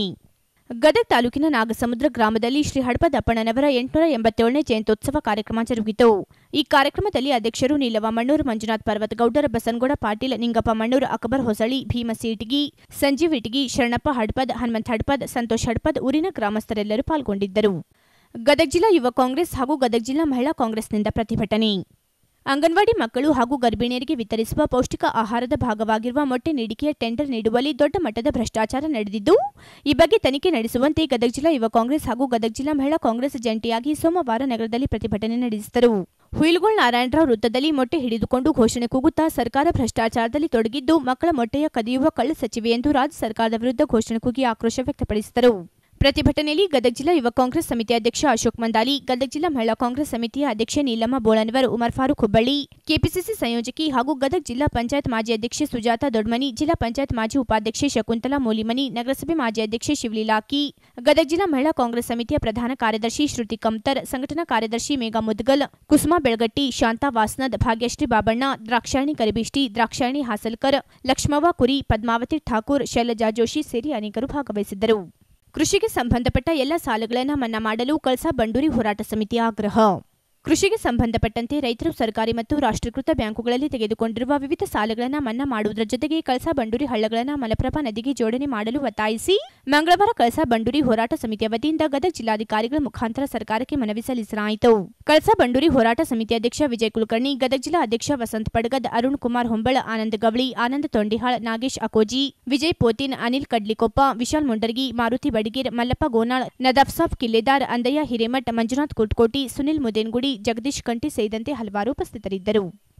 ಗದಗ ತಾಲೂಕಿನ ನಾಗಸಮುದ್ರ ಗ್ರಾಮದಲ್ಲಿ ಶ್ರೀ ಹಡ್ಪದಪ್ಪಣ್ಣನವರ ಎಂಟುನೂರ ಎಂಬತ್ತೇಳನೇ ಜಯಂತ್ಯೋತ್ಸವ ಕಾರ್ಯಕ್ರಮ ಜರುಗಿತು ಈ ಕಾರ್ಯಕ್ರಮದಲ್ಲಿ ಅಧ್ಯಕ್ಷರು ನೀಲವ ಮಣ್ಣೂರು ಮಂಜುನಾಥ್ ಪರ್ವತಗೌಡರ ಬಸನಗೌಡ ಪಾಟೀಲ್ ನಿಂಗಪ್ಪ ಮಣ್ಣೂರು ಅಕ್ಬರ್ ಹೊಸಳಿ ಭೀಮಸಿ ಇಟಗಿ ಸಂಜೀವ್ ಇಟಗಿ ಶರಣಪ್ಪ ಹಡ್ಪದ್ ಹನುಮಂತ್ ಹಡ್ಪದ್ ಸಂತೋಷ್ ಹಡ್ಪದ್ ಊರಿನ ಗ್ರಾಮಸ್ಥರೆಲ್ಲರೂ ಪಾಲ್ಗೊಂಡಿದ್ದರು ಗದಗ ಜಿಲ್ಲಾ ಯುವ ಕಾಂಗ್ರೆಸ್ ಹಾಗೂ ಗದಗ ಜಿಲ್ಲಾ ಮಹಿಳಾ ಕಾಂಗ್ರೆಸ್ನಿಂದ ಪ್ರತಿಭಟನೆ ಅಂಗನವಾಡಿ ಮಕ್ಕಳು ಹಾಗೂ ಗರ್ಭಿಣಿಯರಿಗೆ ವಿತರಿಸುವ ಪೌಷ್ಟಿಕ ಆಹಾರದ ಭಾಗವಾಗಿರುವ ಮೊಟ್ಟೆ ನೀಡಿಕೆಯ ಟೆಂಡರ್ ನೀಡುವಲ್ಲಿ ದೊಡ್ಡ ಮಟ್ಟದ ಭ್ರಷ್ಟಾಚಾರ ನಡೆದಿದ್ದು ಈ ಬಗ್ಗೆ ತನಿಖೆ ನಡೆಸುವಂತೆ ಗದಗ ಜಿಲ್ಲಾ ಯುವ ಕಾಂಗ್ರೆಸ್ ಹಾಗೂ ಗದಗ ಜಿಲ್ಲಾ ಮಹಿಳಾ ಕಾಂಗ್ರೆಸ್ ಜಂಟಿಯಾಗಿ ಸೋಮವಾರ ನಗರದಲ್ಲಿ ಪ್ರತಿಭಟನೆ ನಡೆಸಿದರು ಹುಯಿಲ್ಗೋಳ್ ನಾರಾಯಣರಾವ್ ವೃತ್ತದಲ್ಲಿ ಮೊಟ್ಟೆ ಹಿಡಿದುಕೊಂಡು ಘೋಷಣೆ ಕೂಗುತ್ತಾ ಸರ್ಕಾರ ಭ್ರಷ್ಟಾಚಾರದಲ್ಲಿ ತೊಡಗಿದ್ದು ಮಕ್ಕಳ ಮೊಟ್ಟೆಯ ಕದಿಯುವ ಕಳ್ಳ ಸಚಿವೆ ಎಂದು ರಾಜ್ಯ ಸರ್ಕಾರದ ವಿರುದ್ಧ ಘೋಷಣೆ ಕೂಗಿ ಆಕ್ರೋಶ ವ್ಯಕ್ತಪಡಿಸಿದರು ಪ್ರತಿಭಟನೆಯಲ್ಲಿ ಗದಗ ಜಿಲ್ಲಾ ಯುವ ಕಾಂಗ್ರೆಸ್ ಸಮಿತಿ ಅಧ್ಯಕ್ಷ ಅಶೋಕ್ ಮಂದಾಲಿ ಗದಗ ಜಿಲ್ಲಾ ಮಹಿಳಾ ಕಾಂಗ್ರೆಸ್ ಸಮಿತಿಯ ಅಧ್ಯಕ್ಷೆ ನೀಲಮ್ಮ ಬೋಳನ್ವರ್ ಉಮರ್ ಫಾರೂಕ್ ಹುಬ್ಬಳ್ಳಿ ಕೆಪಿಸಿಸಿ ಸಂಯೋಜಕಿ ಹಾಗೂ ಗದಗ ಜಿಲ್ಲಾ ಪಂಚಾಯತ್ ಮಾಜಿ ಅಧ್ಯಕ್ಷೆ ಸುಜಾತ ದೊಡ್ಮನಿ ಜಿಲ್ಲಾ ಪಂಚಾಯತ್ ಮಾಜಿ ಉಪಾಧ್ಯಕ್ಷೆ ಶಕುಂತಲಾ ಮೂಲಿಮನಿ ನಗರಸಭೆ ಮಾಜಿ ಅಧ್ಯಕ್ಷೆ ಶಿವಲೀಲಾಕಿ ಗದಗ ಜಿಲ್ಲಾ ಮಹಿಳಾ ಕಾಂಗ್ರೆಸ್ ಸಮಿತಿಯ ಪ್ರಧಾನ ಕಾರ್ಯದರ್ಶಿ ಶ್ರುತಿ ಕಮ್ತರ್ ಸಂಘಟನಾ ಕಾರ್ಯದರ್ಶಿ ಮೇಘಾ ಮುದ್ಗಲ್ ಕುಸುಮಾ ಬೆಳಗಟ್ಟಿ ಶಾಂತಾ ವಾಸ್ನದ್ ಭಾಗ್ಯಶ್ರೀ ಬಾಬಣ್ಣ ದ್ರಾಕ್ಷಾಯಣಿ ಕರಿಬಿಷ್ಟಿ ದ್ರಾಕ್ಷಾಯಣಿ ಹಾಸಲ್ಕರ್ ಲಕ್ಷ್ಮವ್ವ ಕುರಿ ಪದ್ಮಾವತಿ ಠಾಕೂರ್ ಶೈಲಜಾ ಜೋಶಿ ಸೇರಿ ಅನೇಕರು ಭಾಗವಹಿಸಿದ್ದರು ಕೃಷಿಗೆ ಸಂಬಂಧಪಟ್ಟ ಎಲ್ಲ ಸಾಲಗಳನ್ನು ಮನ್ನಾ ಮಾಡಲು ಕಳಸಾ ಬಂಡೂರಿ ಹೋರಾಟ ಸಮಿತಿ ಆಗ್ರಹ ಕೃಷಿಗೆ ಸಂಬಂಧಪಟ್ಟಂತೆ ರೈತರು ಸರ್ಕಾರಿ ಮತ್ತು ರಾಷ್ಟ್ರೀಕೃತ ಬ್ಯಾಂಕುಗಳಲ್ಲಿ ತೆಗೆದುಕೊಂಡಿರುವ ವಿವಿಧ ಸಾಲಗಳನ್ನು ಮನ್ನಾ ಮಾಡುವುದರ ಜೊತೆಗೆ ಕಳಸಾ ಬಂಡೂರಿ ಹಳ್ಳಗಳನ್ನು ಮಲಪ್ರಭಾ ನದಿಗೆ ಜೋಡಣೆ ಮಾಡಲು ಒತ್ತಾಯಿಸಿ ಮಂಗಳವಾರ ಕಳಸಾ ಬಂಡೂರಿ ಹೋರಾಟ ಸಮಿತಿಯ ವತಿಯಿಂದ ಗದಗ ಜಿಲ್ಲಾಧಿಕಾರಿಗಳ ಮುಖಾಂತರ ಸರ್ಕಾರಕ್ಕೆ ಮನವಿ ಸಲ್ಲಿಸಲಾಯಿತು ಕಳಸಾ ಬಂಡೂರಿ ಹೋರಾಟ ಸಮಿತಿ ಅಧ್ಯಕ್ಷ ವಿಜಯ್ ಕುಲಕರ್ಣಿ ಗದಗ ಜಿಲ್ಲಾ ಅಧ್ಯಕ್ಷ ವಸಂತ್ ಪಡಗದ್ ಅರುಣ್ ಕುಮಾರ್ ಹೊಂಬಳ ಆನಂದ್ ಗವಳಿ ಆನಂದ್ ತೊಂಡಿಹಾಳ್ ನಾಗೇಶ್ ಅಕೋಜಿ ವಿಜಯ್ ಪೋತಿನ್ ಅನಿಲ್ ಕಡ್ಲಿಕೊಪ್ಪ ವಿಶಾಲ್ ಮುಂಡರ್ಗಿ ಮಾರುತಿ ಬಡಿಗೇರ್ ಮಲ್ಲಪ್ಪ ಗೋನಾಳ್ ನದಾಫ್ ಸಾಬ್ ಕಿಲ್ಲೆದಾರ್ ಅಂದಯ್ಯ ಹಿರೇಮಠ್ ಮಂಜುನಾಥ್ ಕುಟ್ಕೋಟಿ ಸುನಿಲ್ ಮುದೇನ್ಗುಡಿ ಜಗದೀಶ್ ಕಂಟಿ ಸೇರಿದಂತೆ ಹಲವಾರು ಉಪಸ್ಥಿತರಿದ್ದರು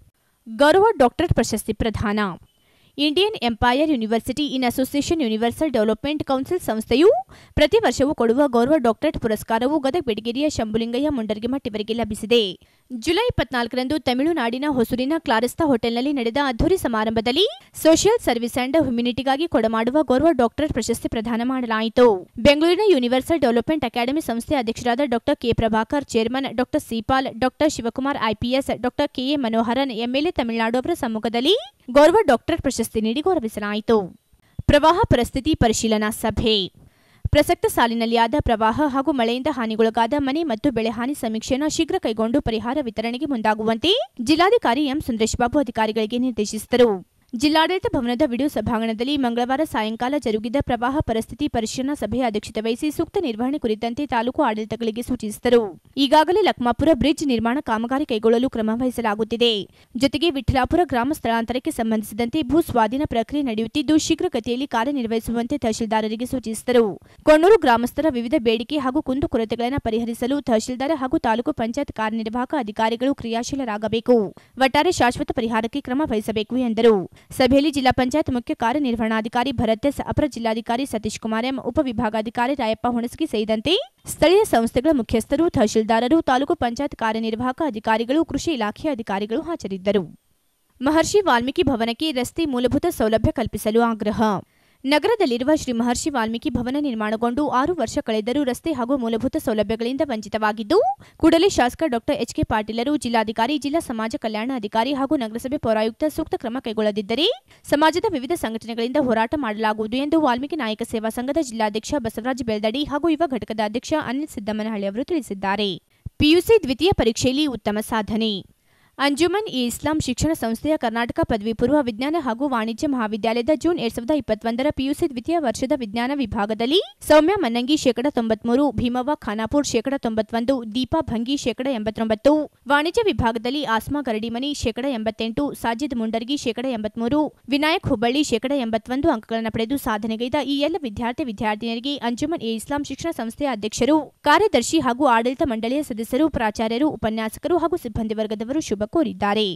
ಗೌರವ ಡಾಕ್ಟರೇಟ್ ಪ್ರಶಸ್ತಿ ಪ್ರದಾನ Indian empire university in association universal development council ಸಂಸ್ಥೆಯು ಪ್ರತಿ ವರ್ಷವೂ ಕೊಡುವ ಗೌರವ ಡಾಕ್ಟರೇಟ್ ಪುರಸ್ಕಾರವು ಗದಗ ಬೆಡಗೇರಿಯ ಶಂಭುಲಿಂಗಯ್ಯ ಮುಂಡರ್ಗಿಮಠ್ ಇವರಿಗೆ ಲಭಿಸಿದೆ ಜುಲೈ ಇಪ್ಪತ್ನಾಲ್ಕರಂದು ತಮಿಳುನಾಡಿನ ಹೊಸೂರಿನ ಕ್ಲಾರಿಸ್ತಾ ಹೋಟೆಲ್ನಲ್ಲಿ ನಡೆದ ಅದ್ದೂರಿ ಸಮಾರಂಭದಲ್ಲಿ ಸೋಷಿಯಲ್ ಸರ್ವಿಸ್ ಅಂಡ್ ಹ್ಯುಮಿನಿಟಿಗಾಗಿ ಕೊಡಮಾಡುವ ಗೌರವ ಡಾಕ್ಟರೇಟ್ ಪ್ರಶಸ್ತಿ ಪ್ರದಾನ ಮಾಡಲಾಯಿತು ಬೆಂಗಳೂರಿನ ಯೂನಿವರ್ಸಲ್ ಡೆವಲಪ್ಮೆಂಟ್ ಅಕಾಡೆಮಿ ಸಂಸ್ಥೆ ಅಧ್ಯಕ್ಷರಾದ doctor K Prabhakar chairman doctor ಸಿಪಾಲ್ doctor Shivakumar IPS doctor K A Manoharan MLA Tamil Nadu ಅವರ ಸಮ್ಮುಖದಲ್ಲಿ ಗೌರವ ಡಾಕ್ಟರೇಟ್ ಪ್ರಶಸ್ತಿ ನೀಡಿ ಗೌರವಿಸಲಾಯಿತು ಪ್ರವಾಹ ಪರಿಸ್ಥಿತಿ ಪರಿಶೀಲನಾ ಸಭೆ ಪ್ರಸಕ್ತ ಸಾಲಿನಲ್ಲಿ ಆದ ಪ್ರವಾಹ ಹಾಗೂ ಮಳೆಯಿಂದ ಹಾನಿಗೊಳಗಾದ ಮನೆ ಮತ್ತು ಬೆಳೆ ಹಾನಿ ಸಮೀಕ್ಷೆಯನ್ನು ಶೀಘ್ರ ಕೈಗೊಂಡು ಪರಿಹಾರ ವಿತರಣೆಗೆ ಮುಂದಾಗುವಂತೆ ಜಿಲ್ಲಾಧಿಕಾರಿ ಎಂ ಸುಂದರೇಶ್ ಬಾಬು ಅಧಿಕಾರಿಗಳಿಗೆ ನಿರ್ದೇಶಿಸಿದರು ಜಿಲ್ಲಾಡಳಿತ ಭವನದ ವಿಡಿಯೋ ಸಭಾಂಗಣದಲ್ಲಿ ಮಂಗಳವಾರ ಸಾಯಂಕಾಲ ಜರುಗಿದ ಪ್ರವಾಹ ಪರಿಸ್ಥಿತಿ ಪರಿಶೀಲನಾ ಸಭೆಯ ಅಧ್ಯಕ್ಷತೆ ವಹಿಸಿ ಸೂಕ್ತ ನಿರ್ವಹಣೆ ಕುರಿತಂತೆ ತಾಲೂಕು ಆಡಳಿತಗಳಿಗೆ ಸೂಚಿಸಿದರು ಈಗಾಗಲೇ ಲಕ್ಮಾಪುರ ಬ್ರಿಡ್ಜ್ ನಿರ್ಮಾಣ ಕಾಮಗಾರಿ ಕೈಗೊಳ್ಳಲು ಕ್ರಮ ವಹಿಸಲಾಗುತ್ತಿದೆ ಜೊತೆಗೆ ವಿಠಲಾಪುರ ಗ್ರಾಮ ಸ್ಥಳಾಂತರಕ್ಕೆ ಸಂಬಂಧಿಸಿದಂತೆ ಭೂ ಸ್ವಾಧೀನ ಪ್ರಕ್ರಿಯೆ ನಡೆಯುತ್ತಿದ್ದು ಶೀಘ್ರಗತಿಯಲ್ಲಿ ಕಾರ್ಯನಿರ್ವಹಿಸುವಂತೆ ತಹಶೀಲ್ದಾರರಿಗೆ ಸೂಚಿಸಿದರು ಕೊಣ್ಣೂರು ಗ್ರಾಮಸ್ಥರ ವಿವಿಧ ಬೇಡಿಕೆ ಹಾಗೂ ಕುಂದುಕೊರತೆಗಳನ್ನು ಪರಿಹರಿಸಲು ತಹಶೀಲ್ದಾರ್ ಹಾಗೂ ತಾಲೂಕು ಪಂಚಾಯತ್ ಕಾರ್ಯನಿರ್ವಾಹಕ ಅಧಿಕಾರಿಗಳು ಕ್ರಿಯಾಶೀಲರಾಗಬೇಕು ಒಟ್ಟಾರೆ ಶಾಶ್ವತ ಪರಿಹಾರಕ್ಕೆ ಕ್ರಮ ವಹಿಸಬೇಕು ಎಂದರು ಸಭೆಯಲ್ಲಿ ಜಿಲ್ಲಾ ಪಂಚಾಯತ್ ಮುಖ್ಯ ಕಾರ್ಯನಿರ್ವಹಣಾಧಿಕಾರಿ ಭರತ್ ಎಸ್ ಅಪರ ಜಿಲ್ಲಾಧಿಕಾರಿ ಸತೀಶ್ ಕುಮಾರ್ ಎಂ ಉಪವಿಭಾಗಾಧಿಕಾರಿ ರಾಯಪ್ಪ ಹುಣಸಗಿ ಸೇರಿದಂತೆ ಸ್ಥಳೀಯ ಸಂಸ್ಥೆಗಳ ಮುಖ್ಯಸ್ಥರು ತಹಶೀಲ್ದಾರರು ತಾಲೂಕು ಪಂಚಾಯತ್ ಕಾರ್ಯನಿರ್ವಾಹಕ ಅಧಿಕಾರಿಗಳು ಕೃಷಿ ಇಲಾಖೆ ಅಧಿಕಾರಿಗಳು ಹಾಜರಿದ್ದರು ಮಹರ್ಷಿ ವಾಲ್ಮೀಕಿ ಭವನಕ್ಕೆ ರಸ್ತೆ ಮೂಲಭೂತ ಸೌಲಭ್ಯ ಕಲ್ಪಿಸಲು ಆಗ್ರಹ ನಗರದಲ್ಲಿರುವ ಶ್ರೀ ಮಹರ್ಷಿ ವಾಲ್ಮೀಕಿ ಭವನ ನಿರ್ಮಾಣಗೊಂಡು ಆರು ವರ್ಷ ಕಳೆದರೂ ರಸ್ತೆ ಹಾಗೂ ಮೂಲಭೂತ ಸೌಲಭ್ಯಗಳಿಂದ ವಂಚಿತವಾಗಿದ್ದು ಕೂಡಲೇ ಶಾಸಕ ಡಾಕ್ಟರ್ ಎಚ್ ಕೆ ಪಾಟೀಲರು ಜಿಲ್ಲಾಧಿಕಾರಿ ಜಿಲ್ಲಾ ಸಮಾಜ ಕಲ್ಯಾಣ ಅಧಿಕಾರಿ ಹಾಗೂ ನಗರಸಭೆ ಪೌರಾಯುಕ್ತ ಸೂಕ್ತ ಕ್ರಮ ಕೈಗೊಳ್ಳದಿದ್ದರೆ ಸಮಾಜದ ವಿವಿಧ ಸಂಘಟನೆಗಳಿಂದ ಹೋರಾಟ ಮಾಡಲಾಗುವುದು ಎಂದು ವಾಲ್ಮೀಕಿ ನಾಯಕ ಸೇವಾ ಸಂಘದ ಜಿಲ್ಲಾಧ್ಯಕ್ಷ ಬಸವರಾಜ ಬೆಳ್ದಡಿ ಹಾಗೂ ಯುವ ಘಟಕದ ಅಧ್ಯಕ್ಷ ಅನಿಲ್ ಸಿದ್ದಮ್ಮನಹಳ್ಳಿ ಅವರು ತಿಳಿಸಿದ್ದಾರೆ ಪಿಯುಸಿ ದ್ವಿತೀಯ ಪರೀಕ್ಷೆಯಲ್ಲಿ ಉತ್ತಮ ಸಾಧನೆ ಅಂಜುಮನ್ ಇ ಇಸ್ಲಾಂ ಶಿಕ್ಷಣ ಸಂಸ್ಥೆಯ ಕರ್ನಾಟಕ ಪದವಿ ಪೂರ್ವ ವಿಜ್ಞಾನ ಹಾಗೂ ವಾಣಿಜ್ಯ ಮಹಾವಿದ್ಯಾಲಯದ ಜೂನ್ ಎರಡ್ ಸಾವಿರದ ಇಪ್ಪತ್ತೊಂದರ ಪಿಯುಸಿ ದ್ವಿತೀಯ ವರ್ಷದ ವಿಜ್ಞಾನ ವಿಭಾಗದಲ್ಲಿ ಸೌಮ್ಯ ಮನ್ನಂಗಿ ಶೇಕಡ ತೊಂಬತ್ಮೂರು ಭೀಮವ್ವ ಖಾನಾಪುರ್ ಶೇಕಡ ತೊಂಬತ್ತೊಂದು ದೀಪಾ ಭಂಗಿ ಶೇಕಡ ಎಂಬತ್ತೊಂಬತ್ತು ವಾಣಿಜ್ಯ ವಿಭಾಗದಲ್ಲಿ ಆಸ್ಮಾ ಗರಡಿಮನಿ ಶೇಕಡ ಎಂಬತ್ತೆಂಟು ಸಾಜಿದ್ ಮುಂಡರ್ಗಿ ಶೇಕಡ ಎಂಬತ್ಮೂರು ವಿನಾಯಕ್ ಹುಬ್ಬಳ್ಳಿ ಶೇಕಡ ಎಂಬತ್ತೊಂದು ಅಂಕಗಳನ್ನು ಪಡೆದು ಸಾಧನೆಗೈದ ಈ ಎಲ್ಲ ವಿದ್ಯಾರ್ಥಿ ವಿದ್ಯಾರ್ಥಿನಿಯರಿಗೆ ಅಂಜುಮನ್ ಎ ಇಸ್ಲಾಂ ಶಿಕ್ಷಣ ಸಂಸ್ಥೆಯ ಅಧ್ಯಕ್ಷರು ಕಾರ್ಯದರ್ಶಿ ಹಾಗೂ ಆಡಳಿತ ಮಂಡಳಿಯ ಸದಸ್ಯರು ಪ್ರಾಚಾರ್ಯರು ಉಪನ್ಯಾಸಕರು ಹಾಗೂ ಸಿಬ್ಬಂದಿ ವರ್ಗದವರು ಶುಭ ಕೋರಿದ್ದಾರೆ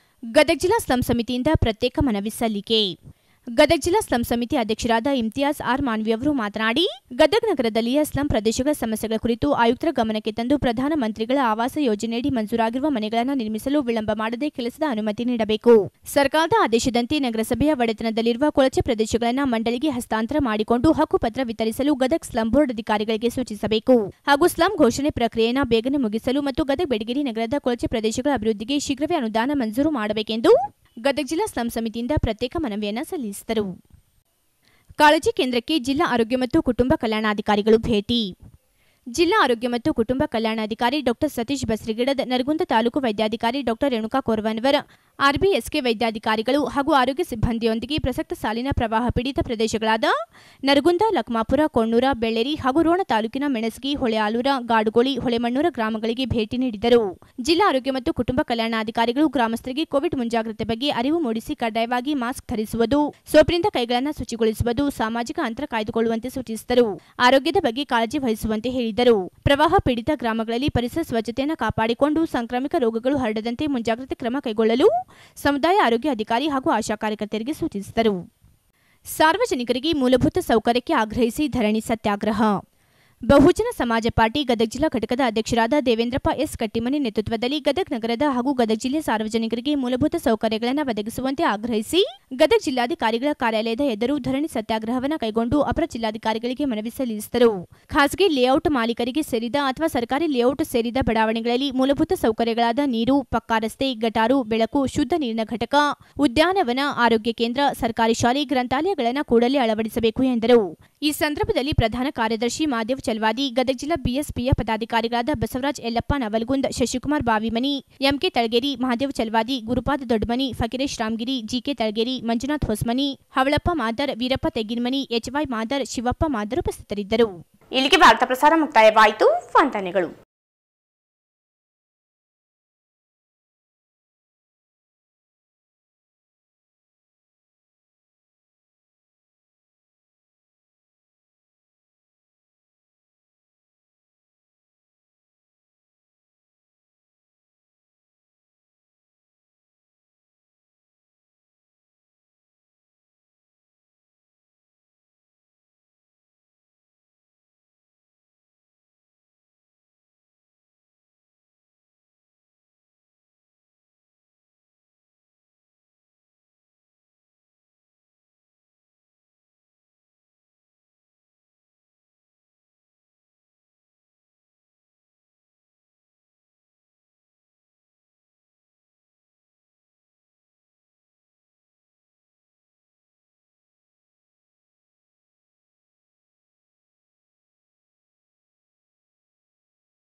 ಗದಗ ಜಿಲ್ಲಾ ಸ್ಲಂ ಸಮಿತಿಯಿಂದ ಪ್ರತ್ಯೇಕ ಮನವಿ ಸಲ್ಲಿಕೆ ಗದಗ ಜಿಲ್ಲಾ ಸ್ಲಂ ಸಮಿತಿ ಅಧ್ಯಕ್ಷರಾದ ಇಮ್ತಿಯಾಜ್ ಆರ್ ಮಾನ್ವಿ ಅವರು ಮಾತನಾಡಿ ಗದಗ ನಗರದಲ್ಲಿಯ ಸ್ಲಂ ಪ್ರದೇಶಗಳ ಸಮಸ್ಯೆಗಳ ಕುರಿತು ಆಯುಕ್ತರ ಗಮನಕ್ಕೆ ತಂದು ಪ್ರಧಾನಮಂತ್ರಿಗಳ ಆವಾಸ ಯೋಜನೆಯಡಿ ಮಂಜೂರಾಗಿರುವ ಮನೆಗಳನ್ನು ನಿರ್ಮಿಸಲು ವಿಳಂಬ ಮಾಡದೆ ಕೆಲಸದ ಅನುಮತಿ ನೀಡಬೇಕು ಸರ್ಕಾರದ ಆದೇಶದಂತೆ ನಗರಸಭೆಯ ಒಡೆತನದಲ್ಲಿರುವ ಕೊಳಚೆ ಪ್ರದೇಶಗಳನ್ನು ಮಂಡಳಿಗೆ ಹಸ್ತಾಂತರ ಮಾಡಿಕೊಂಡು ಹಕ್ಕುಪತ್ರ ವಿತರಿಸಲು ಗದಗ ಸ್ಲಂ ಬೋರ್ಡ್ ಅಧಿಕಾರಿಗಳಿಗೆ ಸೂಚಿಸಬೇಕು ಹಾಗೂ ಸ್ಲಂ ಘೋಷಣೆ ಪ್ರಕ್ರಿಯೆಯನ್ನು ಬೇಗನೆ ಮುಗಿಸಲು ಮತ್ತು ಗದಗ ಬೆಡಗಿರಿ ನಗರದ ಕೊಳಚೆ ಪ್ರದೇಶಗಳ ಅಭಿವೃದ್ಧಿಗೆ ಶೀಘ್ರವೇ ಅನುದಾನ ಮಂಜೂರು ಮಾಡಬೇಕೆಂದು ಗದಗ ಜಿಲ್ಲಾ ಸ್ಲಂ ಸಮಿತಿಯಿಂದ ಪ್ರತ್ಯೇಕ ಮನವಿಯನ್ನು ಸಲ್ಲಿಸಿದರು ಕಾಳಜಿ ಕೇಂದ್ರಕ್ಕೆ ಜಿಲ್ಲಾ ಆರೋಗ್ಯ ಮತ್ತು ಕುಟುಂಬ ಕಲ್ಯಾಣಾಧಿಕಾರಿಗಳು ಭೇಟಿ ಜಿಲ್ಲಾ ಆರೋಗ್ಯ ಮತ್ತು ಕುಟುಂಬ ಕಲ್ಯಾಣಾಧಿಕಾರಿ ಡಾಕ್ಟರ್ ಸತೀಶ್ ಬಸ್ರಿಗಿಡದ್ ನರಗುಂದ ತಾಲೂಕು ವೈದ್ಯಾಧಿಕಾರಿ ಡಾಕ್ಟರ್ ರೇಣುಕಾ ಕೋರ್ವನ್ವರ್ ಆರ್ಬಿಎಸ್ಕೆ ವೈದ್ಯಾಧಿಕಾರಿಗಳು ಹಾಗೂ ಆರೋಗ್ಯ ಸಿಬ್ಬಂದಿಯೊಂದಿಗೆ ಪ್ರಸಕ್ತ ಸಾಲಿನ ಪ್ರವಾಹ ಪೀಡಿತ ಪ್ರದೇಶಗಳಾದ ನರಗುಂದ ಲಕ್ಮಾಪುರ ಕೊಣ್ಣೂರ ಬೆಳ್ಳೇರಿ ಹಾಗೂ ರೋಣ ತಾಲೂಕಿನ ಮೆಣಸಗಿ ಹೊಳೆಆಲೂರ ಗಾಡುಗೋಳಿ ಹೊಳೆಮಣ್ಣೂರ ಗ್ರಾಮಗಳಿಗೆ ಭೇಟಿ ನೀಡಿದರು ಜಿಲ್ಲಾ ಆರೋಗ್ಯ ಮತ್ತು ಕುಟುಂಬ ಕಲ್ಯಾಣಾಧಿಕಾರಿಗಳು ಗ್ರಾಮಸ್ಥರಿಗೆ ಕೋವಿಡ್ ಮುಂಜಾಗ್ರತೆ ಬಗ್ಗೆ ಅರಿವು ಮೂಡಿಸಿ ಕಡ್ಡಾಯವಾಗಿ ಮಾಸ್ಕ್ ಧರಿಸುವುದು ಸೋಪಿನಿಂದ ಕೈಗಳನ್ನು ಶುಚಿಗೊಳಿಸುವುದು ಸಾಮಾಜಿಕ ಅಂತರ ಕಾಯ್ದುಕೊಳ್ಳುವಂತೆ ಸೂಚಿಸಿದರು ಆರೋಗ್ಯದ ಬಗ್ಗೆ ಕಾಳಜಿ ವಹಿಸುವಂತೆ ಹೇಳಿದರು ಪ್ರವಾಹ ಪೀಡಿತ ಗ್ರಾಮಗಳಲ್ಲಿ ಪರಿಸರ ಸ್ವಚ್ಛತೆಯನ್ನು ಕಾಪಾಡಿಕೊಂಡು ಸಾಂಕ್ರಾಮಿಕ ರೋಗಗಳು ಹರಡದಂತೆ ಮುಂಜಾಗ್ರತೆ ಕ್ರಮ ಕೈಗೊಳ್ಳಲು ಸಮುದಾಯ ಆರೋಗ್ಯ ಅಧಿಕಾರಿ ಹಾಗೂ ಆಶಾ ಕಾರ್ಯಕರ್ತರಿಗೆ ಸೂಚಿಸಿದರು ಸಾರ್ವಜನಿಕರಿಗೆ ಮೂಲಭೂತ ಸೌಕರ್ಯಕ್ಕೆ ಆಗ್ರಹಿಸಿ ಧರಣಿ ಸತ್ಯಾಗ್ರಹ ಬಹುಜನ ಸಮಾಜ ಪಾರ್ಟಿ ಗದಗ ಜಿಲ್ಲಾ ಘಟಕದ ಅಧ್ಯಕ್ಷರಾದ ದೇವೇಂದ್ರಪ್ಪ ಎಸ್ ಕಟ್ಟಿಮನಿ ನೇತೃತ್ವದಲ್ಲಿ ಗದಗ ನಗರದ ಹಾಗೂ ಗದಗ ಜಿಲ್ಲೆ ಸಾರ್ವಜನಿಕರಿಗೆ ಮೂಲಭೂತ ಸೌಕರ್ಯಗಳನ್ನು ಒದಗಿಸುವಂತೆ ಆಗ್ರಹಿಸಿ ಗದಗ ಜಿಲ್ಲಾಧಿಕಾರಿಗಳ ಕಾರ್ಯಾಲಯದ ಎದುರು ಧರಣಿ ಸತ್ಯಾಗ್ರಹವನ್ನು ಕೈಗೊಂಡು ಅಪರ ಜಿಲ್ಲಾಧಿಕಾರಿಗಳಿಗೆ ಮನವಿ ಸಲ್ಲಿಸಿದರು ಖಾಸಗಿ ಲೇಔಟ್ ಮಾಲೀಕರಿಗೆ ಸೇರಿದ ಅಥವಾ ಸರ್ಕಾರಿ ಲೇಔಟ್ ಸೇರಿದ ಬಡಾವಣೆಗಳಲ್ಲಿ ಮೂಲಭೂತ ಸೌಕರ್ಯಗಳಾದ ನೀರು ಪಕ್ಕಾ ರಸ್ತೆ ಗಟಾರು ಬೆಳಕು ಶುದ್ಧ ನೀರಿನ ಘಟಕ ಉದ್ಯಾನವನ ಆರೋಗ್ಯ ಕೇಂದ್ರ ಸರ್ಕಾರಿ ಶಾಲೆ ಗ್ರಂಥಾಲಯಗಳನ್ನು ಕೂಡಲೇ ಅಳವಡಿಸಬೇಕು ಎಂದರು ಈ ಸಂದರ್ಭದಲ್ಲಿ ಪ್ರಧಾನ ಕಾರ್ಯದರ್ಶಿ ಮಾದೇವ್ ಚಲ್ವಾದಿ ಗದಗ ಜಿಲ್ಲಾ ಬಿಎಸ್ಪಿಯ ಪದಾಧಿಕಾರಿಗಳಾದ Basavaraj Yallappa Navalgund Shashikumar Bavimani M K Talageri Mahadev Chalwadi Gurupada Doddamani Fakiresh Ramagiri G K Talageri Manjunath Hosmani Havalappa Madar Veerappa Tegginamani H Y Madar Shivappa Madar ಉಪಸ್ಥಿತರಿದ್ದರು ಇಲ್ಲಿಗೆ ವಾರ್ತಾ ಪ್ರಸಾರ ಮುಕ್ತಾಯವಾಯಿತು ವಂದನೆಗಳು